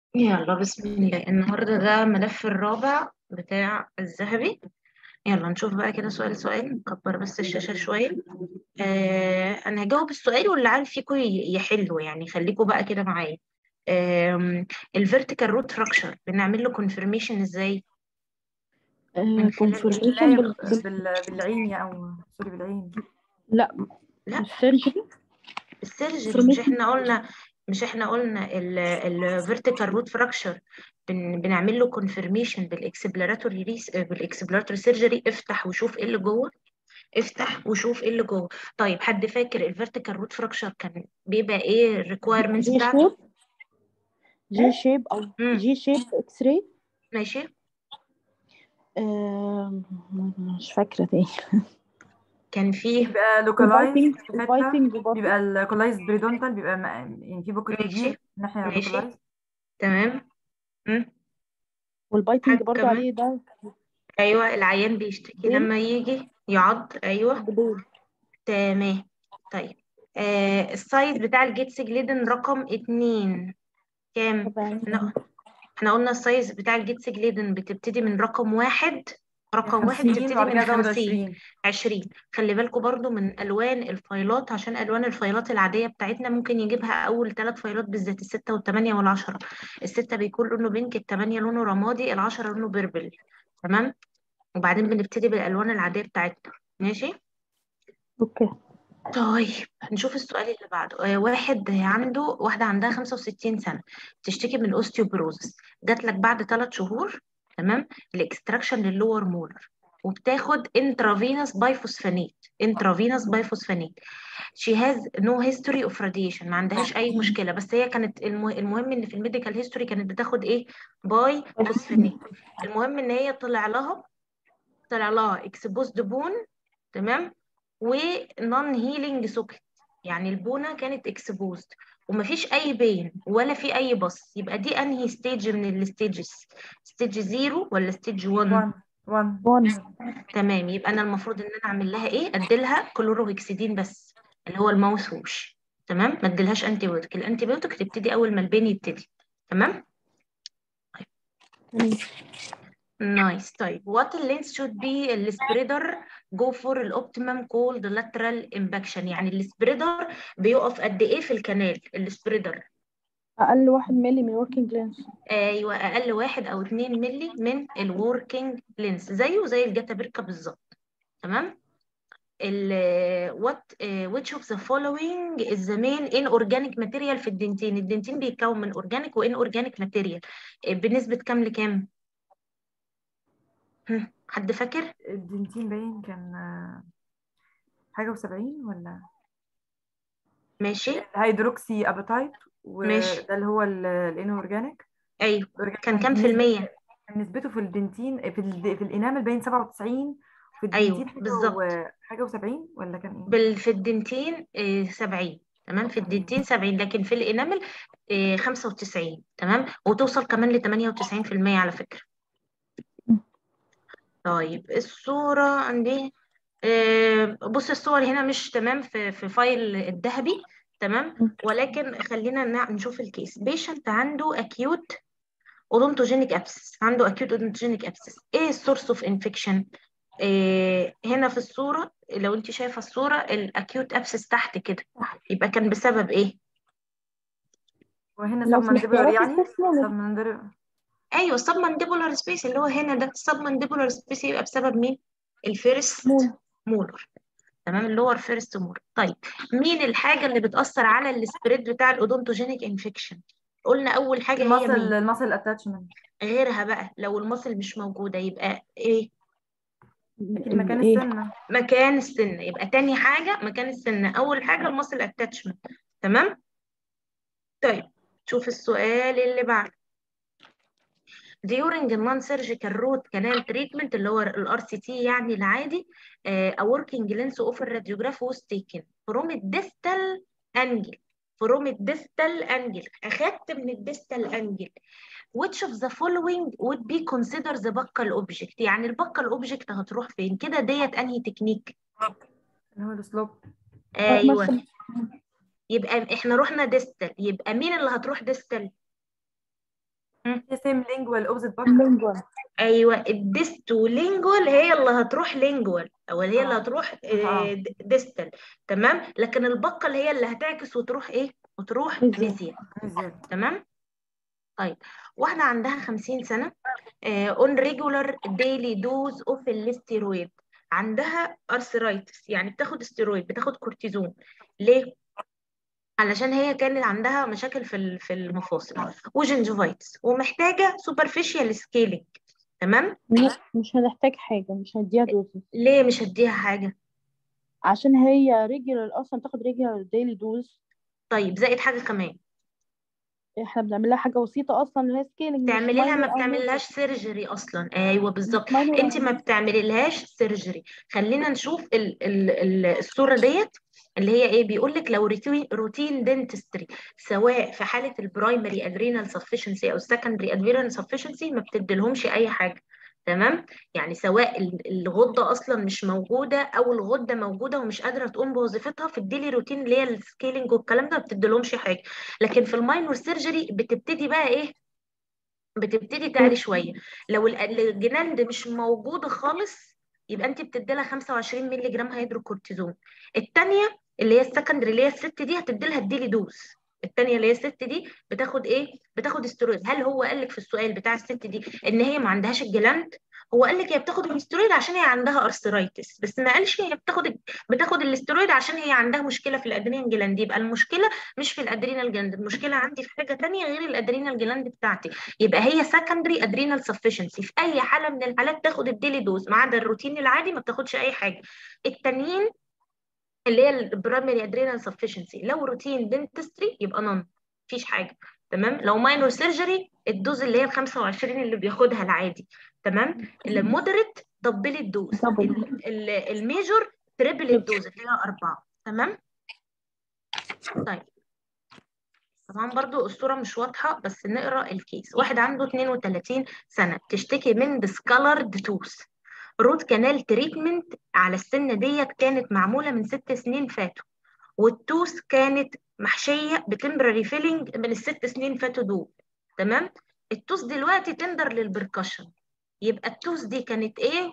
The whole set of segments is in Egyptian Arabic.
يلا بسم الله النهاردة ده ملف الرابع بتاع الذهبي يلا نشوف بقى كده سؤال سؤال نكبر بس الشاشة شوية آه أنا هجاوب السؤال واللي عارف فيكم ي- يحله يعني خليكم بقى كده معايا الفيرتيكال روت فراكشر بنعمل له كونفirmation ازاي من خلال لا كونفرميشن بال... بال... بال... بالعين يا او سوري بالعين لا لا مش سيرجري السيرجري مش confirmation احنا قلنا مش احنا قلنا الفيرتيكال روت فراكشر بنعمل له كونفirmation بالاكسبلوراتوري ريس بالاكسبلوراتوري سيرجري افتح وشوف ايه اللي جوه افتح وشوف ايه اللي جوه طيب حد فاكر الفيرتيكال روت فراكشر كان بيبقى ايه الريكويرمنتس جي بتاعته شيب جي شيب او مم. جي شيب اكس راي ماشي مش فاكرة تاني كان فيه بيبقى لوكالايز البايتنج في حته البايتنج برضه بيبقى اللوكالايز بريدونتال بيبقى م- يعني في بوكيت ماشي كبير ناحيه ماشي لوكالايز تمام مم. والبايتنج حاجة برضه كمان عليه ده ايوه العيان بيشتكي بين لما يجي يعض ايوه بدول تمام طيب آه السايز بتاع الجيتس جليدن رقم اتنين كام سبعين احنا احنا قلنا السايز بتاع الجيتس جليدن بتبتدي من رقم واحد رقم واحد 50 بتبتدي وبعد من كده زود خمسين 20 عشرين خلي بالكوا برضو من ألوان الفايلات عشان ألوان الفايلات العادية بتاعتنا ممكن يجيبها أول ثلاث فايلات بالذات الستة والثمانية والعشرة الستة بيكون لونه بينك الثمانية لونه رمادي العشرة لونه بيربل تمام وبعدين بنبتدي بالألوان العادية بتاعتنا ماشي اوكي طيب نشوف السؤال اللي بعده آه، واحد عنده واحدة عندها 65 سنة تشتكي من اوستيوبروزس جات لك بعد ثلاث شهور تمام الاكستراكشن للور مولر وبتاخد انترافينوس بايفوسفانيت انترافينوس بايفوسفانيت she has no history of radiation ما عندهاش اي مشكلة بس هي كانت المه... المهم ان في الميديكال هيستوري كانت بتاخد ايه باي فوسفانيت المهم ان هي طلع لها طلع لها اكسبوزد بون تمام ونون هيلينج سوكت يعني البونة كانت اكسبوزد ومفيش اي بين ولا في اي بص يبقى دي انهي ستيج من الستيجز ستيج زيرو ولا ستيج 1 1 1 وان تمام يبقى انا المفروض ان انا اعمل لها ايه اديلها كلوروهكسيدين بس اللي هو الماوث ووش تمام ما اديلهاش انتي بيوتيك الانتي بيوتيك تبتدي اول ما البين يبتدي تمام نايس طيب what length should be السبريدر go for الاوبتيمم called lateral impaction يعني السبريدر بيقف قد ايه في الكنال السبريدر اقل واحد ملي من وركينج لينس ايوه اقل واحد او اتنين ملي من الوركينج لينس زيه زي الجاتابركة بالظبط تمام ال what uh, which of the following is the main inorganic material في الدنتين الدنتين بيتكون من organic و inorganic material آه، بنسبة كام لكام هم، حد فاكر الدنتين باين كان آه، حاجه و70 ولا ماشي الهيدروكسي اباتايت ماشي وده اللي هو الانورجانيك ايوه كان كام في المية نسبته في الدنتين في ال... في الانامل باين 97 في ايوه الدنتين حاجه بالظبط و... حاجه و70 ولا كان ايه؟ بال في الدنتين آه، 70 تمام في الدنتين 70 لكن في الانامل آه، 95 تمام وتوصل كمان ل 98% على فكرة طيب الصورة عندي آه، بص الصور هنا مش تمام في في فايل الذهبي تمام ولكن خلينا نع- نشوف الكيس بيشنت عنده acute اودونتوجينيك ابسس عنده acute اودونتوجينيك ابسس ايه السورس اوف انفكشن هنا في الصورة لو انت شايفة الصورة الاكيوت ابسس تحت كده يبقى كان بسبب ايه وهنا لو سب في مانديبولار الاختيارات يعني السيسمولوجي سب مانديبولار ايوه السب مانديبولار سبيس اللي هو هنا ده السب مانديبولار سبيس يبقى بسبب مين الفيرست مول مولر تمام اللور فيرست مولر طيب مين الحاجة اللي بتأثر على السبريد بتاع الاودونتوجينيك انفكشن قلنا اول حاجة هي الماسل مين الماسل اتاتشمنت غيرها بقى لو المصل مش موجودة يبقى ايه اكيد مكان ايه السنه مكان السن يبقى تاني حاجة مكان السن أول حاجة المصل اتاتشمنت تمام طيب شوف السؤال اللي بعده during non-surgical root canal treatment اللي هو ال RCT يعني العادي آه، a working lens of a radiograph was taken from a distal angle from a distal angle أخدت من الديستال angle which of the following would be considered the buccal object يعني البكال object هتروح فين كده ديت أنهي تكنيك اللي هو السلوب ايوه مثلا يبقى احنا رحنا ديستال يبقى مين اللي هتروح ديستال هي سيم لينجوال اوبزيت بارت لينجوال ايوه الديستو لينجوال هي اللي هتروح لينجوال او هي اللي اه هتروح اه ديستال تمام لكن البقه اللي هي اللي هتعكس وتروح ايه وتروح ميزيا ميزيا زيادة تمام طيب واحده عندها 50 سنه اون ريجولار ديلي دوز اوف الاستيرويد عندها ارثرايتس يعني بتاخد استيرويد بتاخد كورتيزون ليه علشان هي كانت عندها مشاكل في ال- في المفاصل وجنجفايتس ومحتاجه سوبرفيشال سكيلينج تمام لا مش هنحتاج حاجة مش هنديها دوزز ليه مش هديها حاجه عشان هي ريجولار اصلا تاخد ريجولار ديلي دوز طيب زائد حاجه كمان احنا بنعمل لها حاجة بسيطة اصلا اللي هي سكيلينج مش تعملي لها ما ماينور او بتعمليلهاش ميجر سيرجري اصلا ايوه مش بالظبط ماينور انت او ما ميجر بتعمليلهاش سيرجري خلينا نشوف ال ال ال الصوره ديت اللي هي ايه بيقول لك لو روتين روتين دنتستري سواء في حاله البرايمري ادرينال سفشنسي او السكندري ادرينال سفشنسي ما بتديلهمش اي حاجه تمام يعني سواء ال- الغده اصلا مش موجوده او الغده موجوده ومش قادره تقوم بوظيفتها في الديلي روتين اللي هي السكيلينج والكلام ده ما بتديلهمش حاجه لكن في الماينور سيرجري بتبتدي بقى ايه بتبتدي تعلي شويه لو ال- الجلاند مش موجوده خالص يبقى انت بتدي لها 25 مللي جرام هيدروكورتيزون الثانيه اللي هي السكندري اللي هي الست دي هتدي لها الديلي دوز الثانيه اللي هي الست دي بتاخد ايه بتاخد استرويد هل هو قال لك في السؤال بتاع الست دي ان هي ما عندهاش الجلاند هو قال لك هي بتاخد الاسترويد عشان هي عندها ارثرايتس بس ما قالش هي بتاخد بتاخد الاسترويد عشان هي عندها مشكله في الادرينال جلاند يبقى المشكله مش في الادرينال جلاند المشكله عندي في حاجه تانية غير الادرينال جلاند بتاعتي يبقى هي سكندري ادرينال سفشنسي في اي حاله من الحالات تاخد الديلي دوز ما عدا الروتين العادي ما بتاخدش اي حاجه التانيين اللي هي البرايمري ادرينال سفشنسي لو روتين دنتستري يبقى نون مفيش حاجه تمام لو ماينور سيرجري الدوز اللي هي ال 25 اللي بياخدها العادي تمام المودريت دبل الدوز دبل ال- ال- الميجور تريبل الدوز اللي هي أربعة تمام طيب طبعا برضو الصورة مش واضحة بس نقرأ الكيس واحد عنده 32 سنة بتشتكي من discolored tooth روت كانال تريتمنت على السن ديت كانت معمولة من ست سنين فاتوا والتوث كانت محشية بتمبرري فيلينج من الست سنين فاتوا دول تمام التوث دلوقتي تندر للبركشن يبقى التوث دي كانت ايه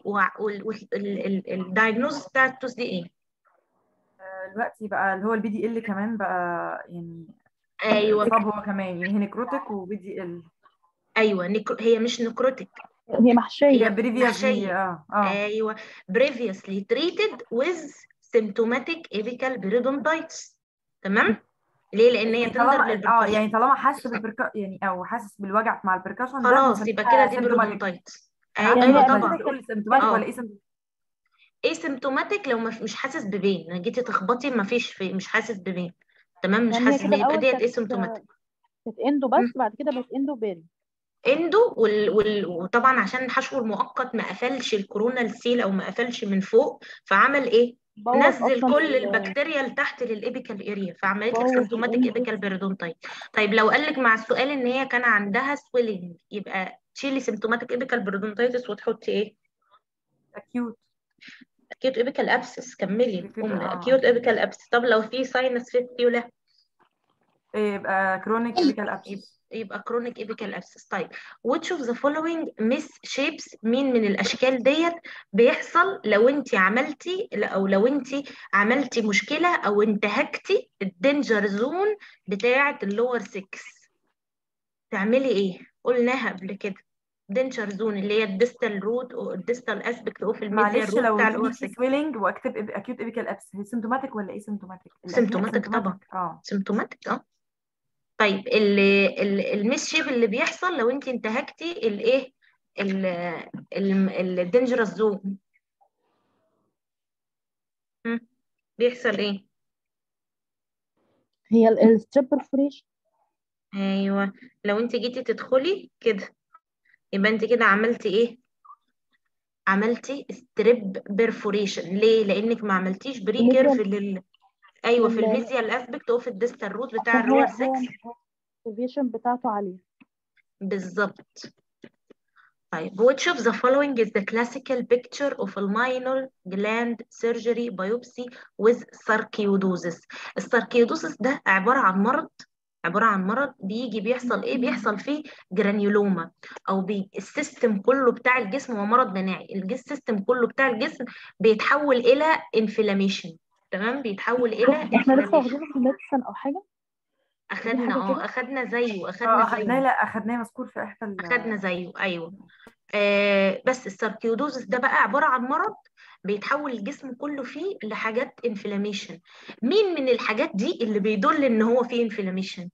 والدايجنوز بتاع التوث دي ايه آه، دلوقتي بقى اللي هو البي دي ال كمان بقى يعني ايوه اتصاب هو كمان يعني هي نيكروتيك وبي دي ال ايوه نيكرو... هي مش نكروتيك هي محشية هي هي بريفيوس محشية اه اه ايوه previously treated with symptomatic apical periodontitis تمام ليه لان هي يعني تندر طالما اه للبركشن يعني طالما حاسس بالبركا يعني او حاسس بالوجع مع البركشن ده خلاص يبقى كده دي سيمتوماتيك بيرودونتايتس يعني ايوه هي طبعا أساسا تقول سيمتوماتيك اه ولا ايه symptomatic؟ اسيمتوماتيك لو ما مش حاسس ببين يعني جيتي تخبطي ما فيش في مش حاسس ببين تمام مش يعني هي حاسس كده ببين يبقى الأول ديت كانت اسيمتوماتيك كانت اندو بس بعد كده بقت اندو بيري اندو وال... وال... وطبعا عشان الحشو المؤقت ما قفلش الكورونا السيل او ما قفلش من فوق فعمل ايه بوظ نزل أصلا كل ال- البكتيريا لتحت للإيبيكال اريا فعملت لك بوظ سيمتوماتيك الاندو ايبيكال بيريدونتايت طيب لو قال لك مع السؤال ان هي كان عندها سويلنج يبقى تشيلي سيمتوماتيك ايبيكال بيريدونتايتس وتحطي ايه اكيوت اكيوت ايبيكال ابسس كملي اكيوت الجمله اه اكيوت ايبيكال ابسس طب لو في ساينس فيستيولا يبقى كرونيك ايبيكال ابسس يبقى كرونيك ايبيكال ابسس طيب which of the following misshapes مين من الاشكال ديت بيحصل لو انت عملتي او لو انت عملتي مشكله او انتهكتي الدينجر زون بتاعه اللور 6 تعملي ايه قلناها قبل كده دينجر زون اللي هي الديستال روت او الديستال اسبكت اوف الميديا معلش روت لو بتاع اللور في 6 سويلنج واكتب اكيوت ايبيكال ابسس هي سيمتوماتيك ولا ايه سيمتوماتيك؟ سيمتوماتيك طبعا اه سيمتوماتيك اه طيب الميس شيب اللي بيحصل لو انت انتهكتي الايه الدينجرس زون بيحصل ايه هي الستريب برفوريشن ايوه لو انت جيتي تدخلي كده يبقى انت كده عملتي ايه عملتي ستريب بيرفوريشن ليه لانك ما عملتيش بري كيرف لل ايوه في لل- الميزيال اسبكت اوف الديستال روت بتاع عشان هي الرور 6 هي البرفوريشن بتاعته عالية بالظبط طيب which of the following is the classical picture of a minor gland surgery biopsy with sarcoidosis الساركيدوسس ده عبارة عن مرض عباره عن مرض بيجي بيحصل ايه بيحصل فيه جرانيولوما او بي السيستم كله بتاع الجسم هو مرض مناعي السيستم كله بتاع الجسم بيتحول الى انفلاميشن تمام بيتحول الى احنا لسه انفلاميشن واخدينه في الميديسن او حاجه اخدنا حاجة اه كده؟ اخدنا زيه اه اخدنا اخدناه زيه لا اخدناه مذكور في احدى ال- اخدنا زيه ايوه آه بس الساركيودوزس ده بقى عباره عن مرض بيتحول الجسم كله فيه لحاجات انفلاميشن مين من الحاجات دي اللي بيدل ان هو فيه انفلاميشن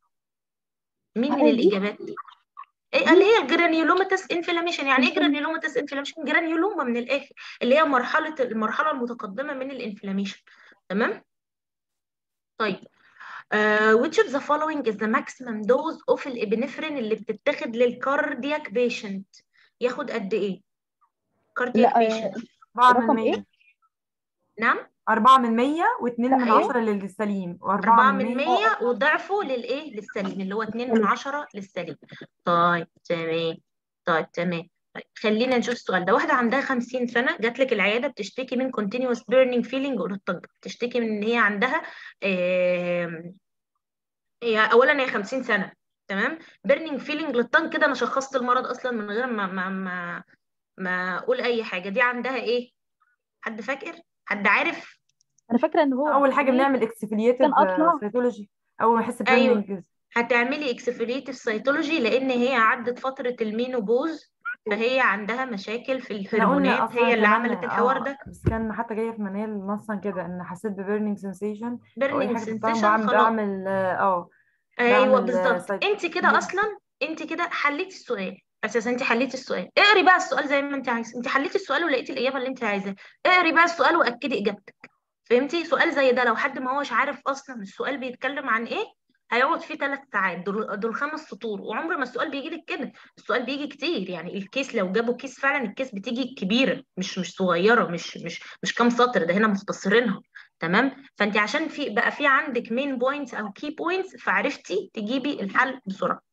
مين من دي الاجابات دي إيه اللي هي الجرانيولوماتس انفلاميشن يعني ايه جرانيولوماتس انفلاميشن جرانيولوما من الاخر اللي هي مرحله المرحله المتقدمه من الانفلاميشن تمام طيب Uh, which of the following is the maximum dose of الابنفرين اللي بتتاخد للكاردياك بيشنت ياخد قد ايه كاردياك لا بيشنت أربعة من رقم مية إيه؟ نعم أربعة من مية واتنين من لا، إيه؟ عشرة للسليم وأربعة أربعة من من مية مية وضعفه للإيه للسليم اللي هو اتنين من سليم. عشرة للسليم طيب تمام طيب تمام طيب خلينا نشوف السؤال ده واحدة عندها 50 سنة جات لك العيادة بتشتكي من continuous burning feeling قلت بتشتكي من إن هي عندها آم، هي أولا هي 50 سنة تمام burning feeling للطن كده أنا شخصت المرض أصلا من غير ما ما ما ما أقول أي حاجة دي عندها إيه؟ حد فاكر؟ حد عارف؟ انا فاكره ان هو أول حاجة ليه بنعمل اكسفلييتيف كان أطلع. سيتولوجي أول ما أحس أيوه. بيرنينج هتعملي اكسفوليتيف سيتولوجي لان هي عدت فتره المينوبوز فهي عندها مشاكل في احنا قلنا الهرمونات اصلا هي اللي كمان عملت الحوار اه ده بس كان حتى جايه في منال نصا كده ان حسيت ببيرنينج سنسيشن او اي بيرنينج حاجه في الطعم سensation بعمل خلاص بعمل اه ايوه بعمل بالظبط سايت انت كده اصلا انت كده حليتي السؤال اساسا انت حليتي السؤال اقري بقى السؤال زي ما انت عايزه انت حليتي السؤال ولقيتي الاجابه اللي انت عايزاها اقري بقى السؤال واكدي اجابتك فهمتي سؤال زي ده لو حد ما هوش عارف اصلا السؤال بيتكلم عن ايه هيقعد فيه ثلاث ساعات دول دول خمس سطور وعمر ما السؤال بيجي لك كده السؤال بيجي كتير يعني الكيس لو جابوا كيس فعلا الكيس بتيجي كبيره مش مش صغيره مش مش مش كام سطر ده هنا مختصرينها تمام فانت عشان في بقى في عندك مين بوينتس او كي بوينتس فعرفتي تجيبي الحل بسرعه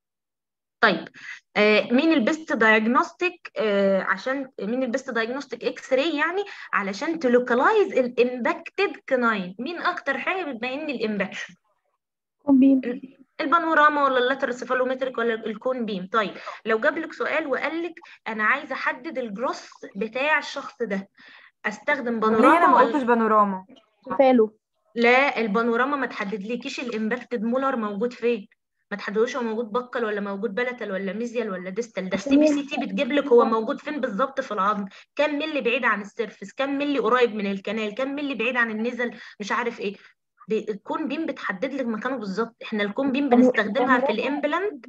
طيب آه مين البيست دايجنوستيك آه عشان مين البيست دايجنوستيك اكس راي يعني علشان تلوكلايز الامباكتد كناين مين اكتر حاجه بتبين لي الامباكشن كون بيم البانوراما ولا اللاترال سيفالومتريك ولا الكون بيم طيب لو جاب لك سؤال وقال لك انا عايزه احدد الجروس بتاع الشخص ده استخدم طب ليه انا بانوراما ما ولا قلتش بانوراما فالو لا البانوراما ما تحددلكيش الامباكتد مولر موجود فين ما تحددوش هو موجود بكل ولا موجود بلتل ولا ميزيال ولا ديستال ده السي بي سي تي بتجيب لك هو موجود فين بالظبط في العظم كم ملي بعيد عن السيرفس كم ملي قريب من الكنال كم ملي بعيد عن النزل مش عارف ايه ب- الكون بيم بتحدد لك مكانه بالظبط احنا الكون بيم بنستخدمها في الامبلانت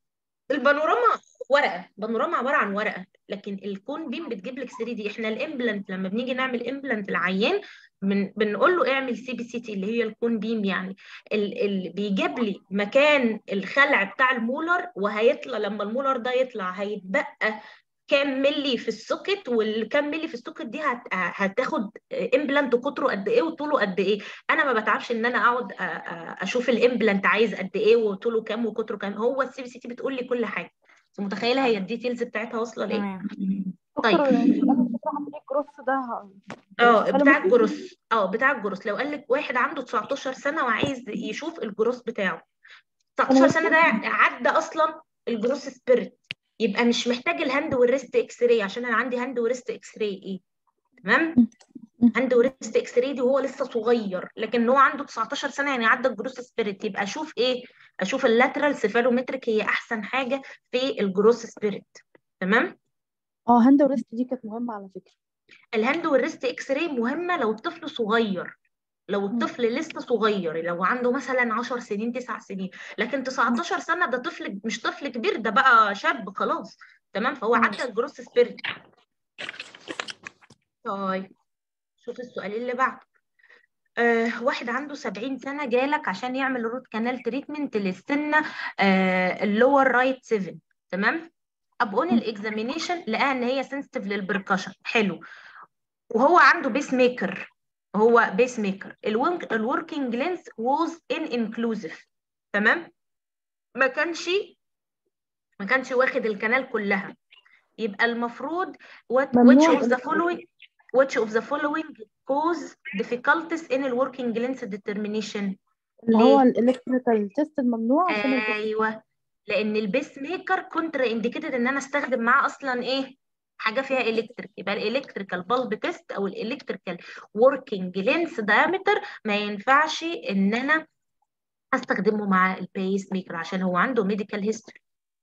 البانوراما ورقه بانوراما عباره عن ورقه لكن الكون بيم بتجيب لك 3 دي احنا الامبلانت لما بنيجي نعمل امبلانت العيان بن بنقول له اعمل سي بي سي تي اللي هي الكون بيم يعني ال ال بيجيب لي مكان الخلع بتاع المولر وهيطلع لما المولر ده يطلع هيتبقى كام ملي في السوكت والكام ملي في السوكت دي هت... هتاخد امبلانت قطره قد ايه وطوله قد ايه انا ما بتعبش ان انا اقعد أ- أ- اشوف الامبلانت عايز قد ايه وطوله كام وقطره كام هو السي بي سي تي بتقول لي كل حاجه انت متخيله هي الديتيلز بتاعتها واصله لايه تمام طيب. دكتور يعني انا الفكره عندي الجروس ده ه- اه هل بتاع ممكن- الجروس اه بتاع الجروس لو قال لك واحد عنده 19 سنه وعايز يشوف الجروس بتاعه 19 سنه ده عدى اصلا الجروس سبيريت يبقى مش محتاج الهاند والريست اكس راي عشان انا عندي هاند وريست اكس راي ايه تمام م. هاند وريست اكس راي دي وهو لسه صغير لكن هو عنده 19 سنه يعني عدى الجروس سبيريت يبقى اشوف ايه اشوف اللاترال سيفالومتريك هي احسن حاجه في الجروس سبيريت تمام اه هاند وريست دي كانت مهمه على فكره الهاند والريست اكس راي مهمه لو الطفل صغير لو الطفل لسه صغير لو عنده مثلا 10 سنين 9 سنين لكن 19 سنه ده طفل مش طفل كبير ده بقى شاب خلاص تمام فهو مم. عدى الجروس سبيريت طيب شوف السؤال اللي بعده آه واحد عنده 70 سنه جالك عشان يعمل روت كانال تريتمنت للسنه آه اللور رايت 7 تمام ابون الاكزامينيشن لقاها ان هي سنسيتيف للبركشن حلو وهو عنده بيس ميكر هو بيس ميكر الوركينج لينس ووز ان انكلوزيف تمام ما كانش ما كانش واخد الكنال كلها يبقى المفروض what, ممنوع which of the الإنكلوزيف. following which of the following cause difficulties in the working lens determination اللي هو ليه؟ الالكتريكال تيست الممنوع عشان البيس ايوه لان البيس ميكر كونترا انديكيتد ان انا استخدم معاه اصلا ايه حاجه فيها الكتريك يبقى الالكتريكال بالب تيست او الالكتريكال وركينج لينس دايمتر ما ينفعش ان انا استخدمه مع البيس ميكر عشان هو عنده ميديكال هيستوري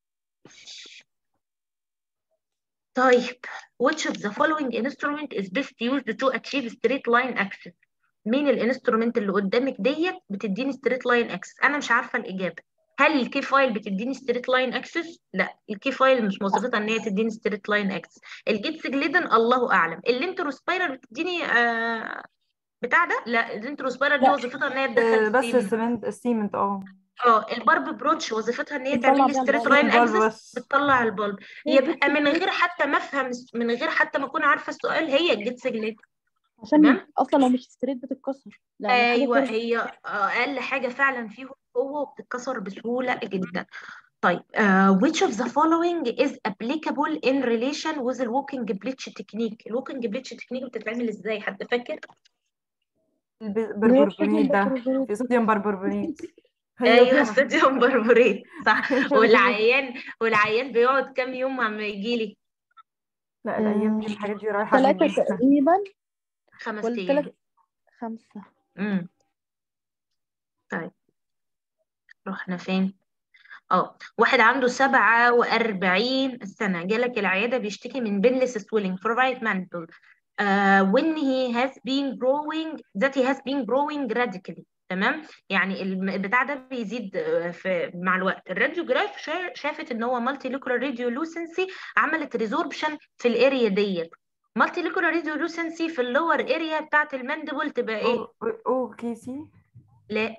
طيب which of the following instrument is best used to achieve straight line access مين الانسترومنت اللي قدامك ديت بتديني ستريت لاين اكسس انا مش عارفه الاجابه هل الكي فايل بتديني ستريت لاين اكسس لا الكي فايل مش وظيفتها ان هي تديني ستريت لاين اكسس الجيتس جليدن الله اعلم الانتروسبايرال بتديني آه بتاع ده لا الانتروسبايرال دي لا. وظيفتها ان هي آه، تدخل بس ستيم السمنت السيمنت اه اه البارب بروتش وظيفتها ان هي بتطلع تعمل لي بيها ستريت البلب. لاين البلب اكسس بس بتطلع البلب هي يبقى الجيتس من جليدن غير حتى ما افهم من غير حتى ما اكون عارفه السؤال هي الجيتس جليدن عشان تمام اصلا لو مش ستريت بتتكسر لا محتاجه ايوه كيرف هي اقل حاجه فعلا فيهم قوه وبتتكسر بسهوله جدا طيب uh, which of the following is applicable in relation with the walking bridge technique الووكينج بريدج تكنيك بتتعمل ازاي حد فاكر اللي هي البربربونيت ده بروبونيت في صوديوم بربربونيت ايوه ايوه صوديوم بربوريت صح أيوة. والعيان والعيان بيقعد كام يوم عم يجي لي لا الايام دي الحاجات دي رايحه ثلاثة بالجثة. تقريبا خمس ولا ايام ثلاث خمسة امم طيب رحنا فين اه واحد عنده سبعة وأربعين سنة جالك العيادة بيشتكي من بينلس swelling في right mandible uh, when he has been growing that he has been growing radically تمام يعني الم- البتاع ده بيزيد آه، في مع الوقت الراديوجراف شا- شافت ان هو مالتي لوكولار راديولوسنسي عملت ريزوربشن في الاريا ديت مالتي لوكولار راديولوسنسي في اللور اريا بتاعت المانديبل تبقى ايه او او كي سي لا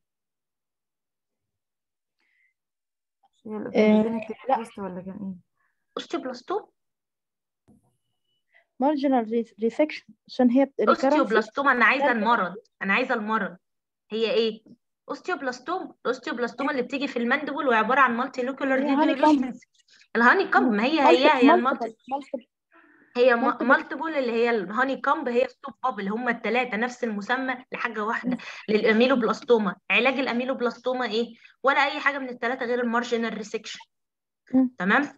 هي آه، الاوبنجينيك لا. تيست ولا كان ايه اوستيوبلاستوم مارجنال ريسكشن عشان هي ريكرنسي اوستيوبلاستوم انا عايزه المرض انا عايزه المرض هي ايه اوستيوبلاستوم الاوستيوبلاستوما اللي بتيجي في المانديبل وعباره عن مالتي لوكولار هي honeycomb. ريديولوسنس الهاني كامب ما هي هي هي المالتي هي multiple. مالتيبل اللي هي الهاني كامب هي ستوب بابل هم الثلاثه نفس المسمى لحاجه واحده للاميلوبلاستوما علاج الاميلوبلاستوما ايه ولا اي حاجه من الثلاثه غير المارجنال ريسكشن مم. تمام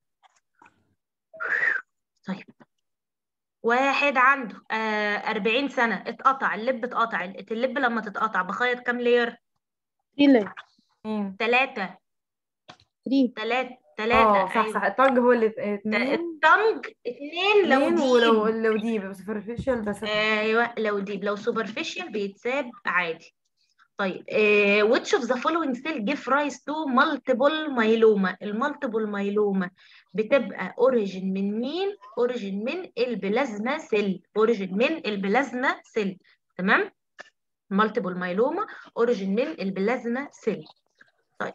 طيب واحد عنده آه 40 سنه اتقطع اللب اتقطع اللب لما تتقطع بخيط كام لاير 3 لاير اتنين ثلاثه 3 ثلاثه اه ثلاثه صح صح التانج هو اللي اتنين التنج اتنين لو اتنين دي ولو لو دي بس سوبرفيشال بس ايوه لو ديب لو سوبرفيشال بيتساب عادي طيب uh, which of the following cell give rise to multiple myeloma المالتيبل مايلوما بتبقى اوريجين من مين اوريجين من البلازما سيل اوريجين من البلازما سيل تمام مالتيبل مايلوما اوريجين من البلازما سيل طيب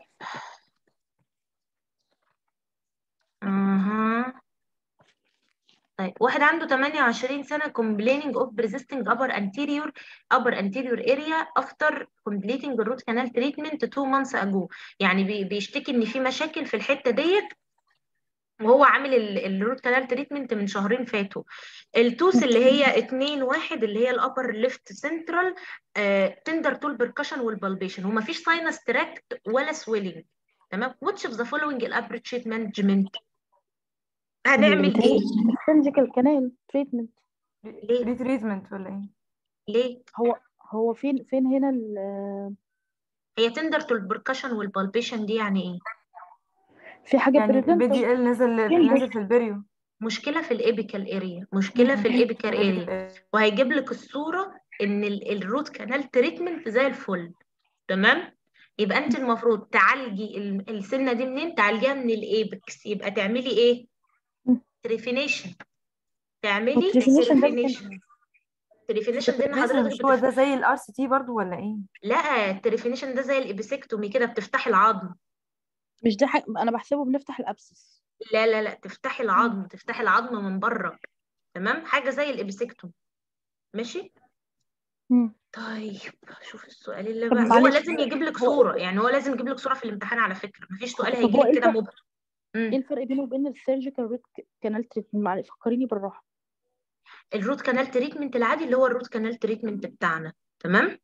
اها طيب واحد عنده 28 سنة complaining of persisting upper anterior upper anterior area after completing the root canal treatment two months ago يعني بي- بيشتكي ان في مشاكل في الحتة ديت وهو عامل الروت كانال تريتمنت من شهرين فاتوا التوس اللي هي اتنين واحد اللي هي الابر ليفت سنترال تندر تول بركشن والبالبيشن ومفيش ساينس تراكت ولا سويلنج تمام which of the following الابريتشيت مانجمنت هنعمل ايه سيرجيكال كانال تريتمنت ليه؟ ري تريتمنت ولا ايه ليه هو هو فين فين هنا ال- هي تندر تول بركشن والبالبيشن دي يعني ايه في حاجة يعني البي بريزنت دي ال نزل فين نزل في البريو مشكلة في الابيكال اريا مشكلة في الابيكال اريا وهيجيب لك الصورة ان ال- الروت كانال تريتمنت زي الفل تمام يبقى انت المفروض تعالجي ال- السنة دي منين تعالجيها من الايبكس يبقى تعملي ايه مم. تريفينيشن تعملي والتريفينيشن ده تريفينيشن تريفينيشن ده ان مش حضرتك هو بتف... ده زي الار سي تي برضو ولا ايه لا التريفينيشن ده زي الابيسكتومي كده بتفتحي العظم مش ده حاجة أنا بحسبه بنفتح الأبسس لا لا لا تفتحي العظم تفتحي العظم من بره تمام حاجة زي الابيسكتوم ماشي مم. طيب شوف السؤال اللي طب بعده هو معلش، لازم يجيب لك هو- صورة يعني هو لازم يجيب لك صورة في الامتحان على فكرة مفيش سؤال طب هيجي هو لك إيه كده الفرق؟ مبهم مم. ايه الفرق بينه وبين السيرجيكال روت كانال تريتمنت معلش فكريني بالراحة الروت كانال تريتمنت العادي اللي هو الروت كانال تريتمنت بتاعنا تمام مم.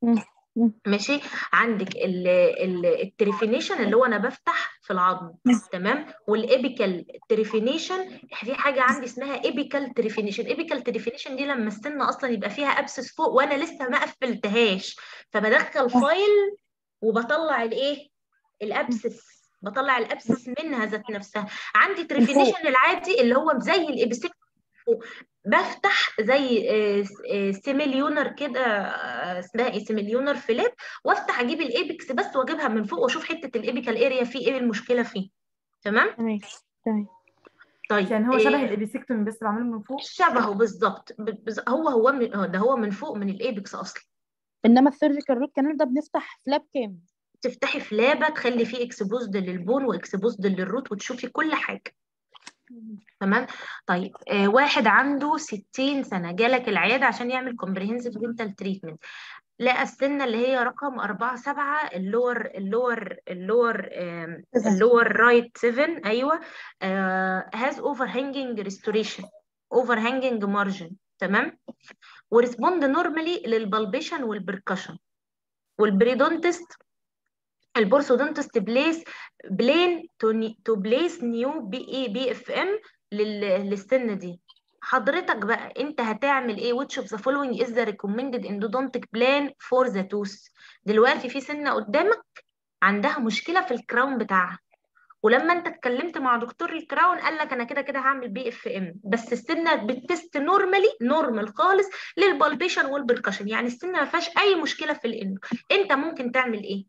مم. ماشي عندك ال ال التريفينيشن اللي هو انا بفتح في العظم تمام والابيكال تريفينيشن في حاجه عندي اسمها ابيكال تريفينيشن ابيكال تريفينيشن دي لما السنه اصلا يبقى فيها ابسس فوق وانا لسه ما قفلتهاش فبدخل فايل وبطلع الايه الابسس بطلع الابسس منها ذات نفسها عندي تريفينيشن العادي اللي هو زي الابسك بفتح زي آه، آه، سيميليونر كده آه، اسمها ايه سيميليونر فيليب وافتح اجيب الايبكس بس واجيبها من فوق واشوف حته الايبيكال اريا فيه ايه المشكله فيه تمام تمام تمام طيب يعني هو شبه إيه الابيسكتومي بس بعمله من فوق شبهه بالظبط ب- بز- هو هو من هو ده هو من فوق من الايبكس اصلا انما السيرجيكال روت كانال ده بنفتح فلاب كام تفتحي فلابه تخلي فيه اكسبوزد للبون واكسبوزد للروت وتشوفي كل حاجه تمام طيب آه واحد عنده 60 سنة جالك العيادة عشان يعمل comprehensive dental treatment لقى السنة اللي هي رقم أربعة سبعة اللور اللور اللور آم، اللور رايت 7 أيوة آه has overhanging restoration overhanging margin تمام وريسبوند نورمالي للبلبيشن والبركشن والبريدونتست البورسودونتست بليس بلين تو بليس نيو بي اي بي اف ام للسن دي حضرتك بقى انت هتعمل ايه which of the following is the recommended endodontic plan for the tooth دلوقتي في سنة قدامك عندها مشكلة في الكراون بتاعها ولما انت اتكلمت مع دكتور الكراون قال لك انا كده كده هعمل بي اف ام بس السنه بتست نورمالي نورمال خالص للبالبيشن والبركشن يعني السنه ما فيهاش اي مشكله في الاندو انت ممكن تعمل ايه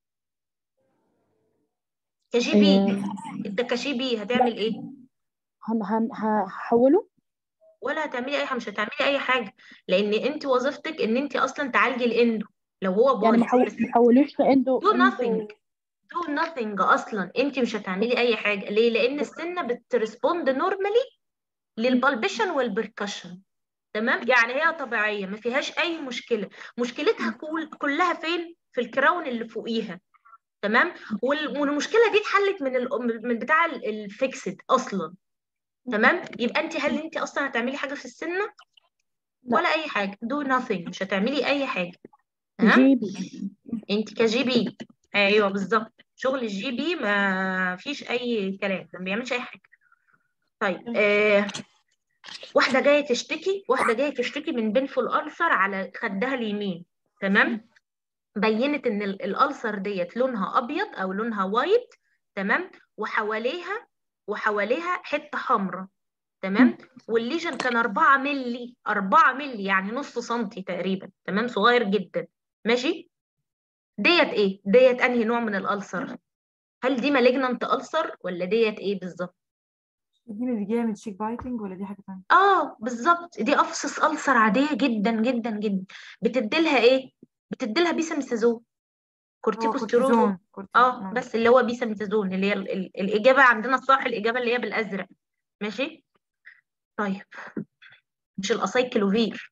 كجي بي آه، انت كجي بي هتعمل ايه هن هن هحوله ولا هتعملي اي حاجه مش هتعملي اي حاجه لان انت وظيفتك ان انت اصلا تعالجي الاندو لو هو يعني بايظ محو- محولوش لاندو do اندو nothing do nothing اصلا انت مش هتعملي اي حاجه ليه لان السنه بترسبوند نورمالي للبالبيشن والبركشن تمام يعني هي طبيعيه ما فيهاش اي مشكله مشكلتها كل كلها فين في الكراون اللي فوقيها تمام وال- والمشكله دي اتحلت من ال... من بتاع الفيكسد اصلا تمام يبقى انت هل انت اصلا هتعملي حاجه في السنه لا. ولا اي حاجه do nothing مش هتعملي اي حاجه تمام جي بي انت كجي بي ايوه بالظبط شغل الجي بي ما فيش اي كلام ما بيعملش اي حاجه طيب آه واحده جايه تشتكي واحده جايه تشتكي من بنفول ألسر على خدها اليمين تمام بينت ان ال- الألسر ديت لونها ابيض او لونها وايت تمام وحواليها وحواليها حته حمراء تمام والليجن كان 4 ملي 4 ملي يعني نص سنتي تقريبا تمام صغير جدا ماشي ديت ايه ديت انهي نوع من الألسر هل دي مالجنانت ألسر ولا ديت ايه بالظبط دي اللي جايه من شيك بايتنج ولا دي حاجه ثانيه اه بالظبط دي افسس ألسر عادية جدا جدا جدا بتديلها ايه بتديلها بيساميثازون هو كورتيكوستيرون كورتيزون كورتيزون اه بس اللي هو بيساميثازون اللي هي ال- ال- الإجابة عندنا الصح الإجابة اللي هي بالأزرق ماشي طيب مش الأسايكلوفير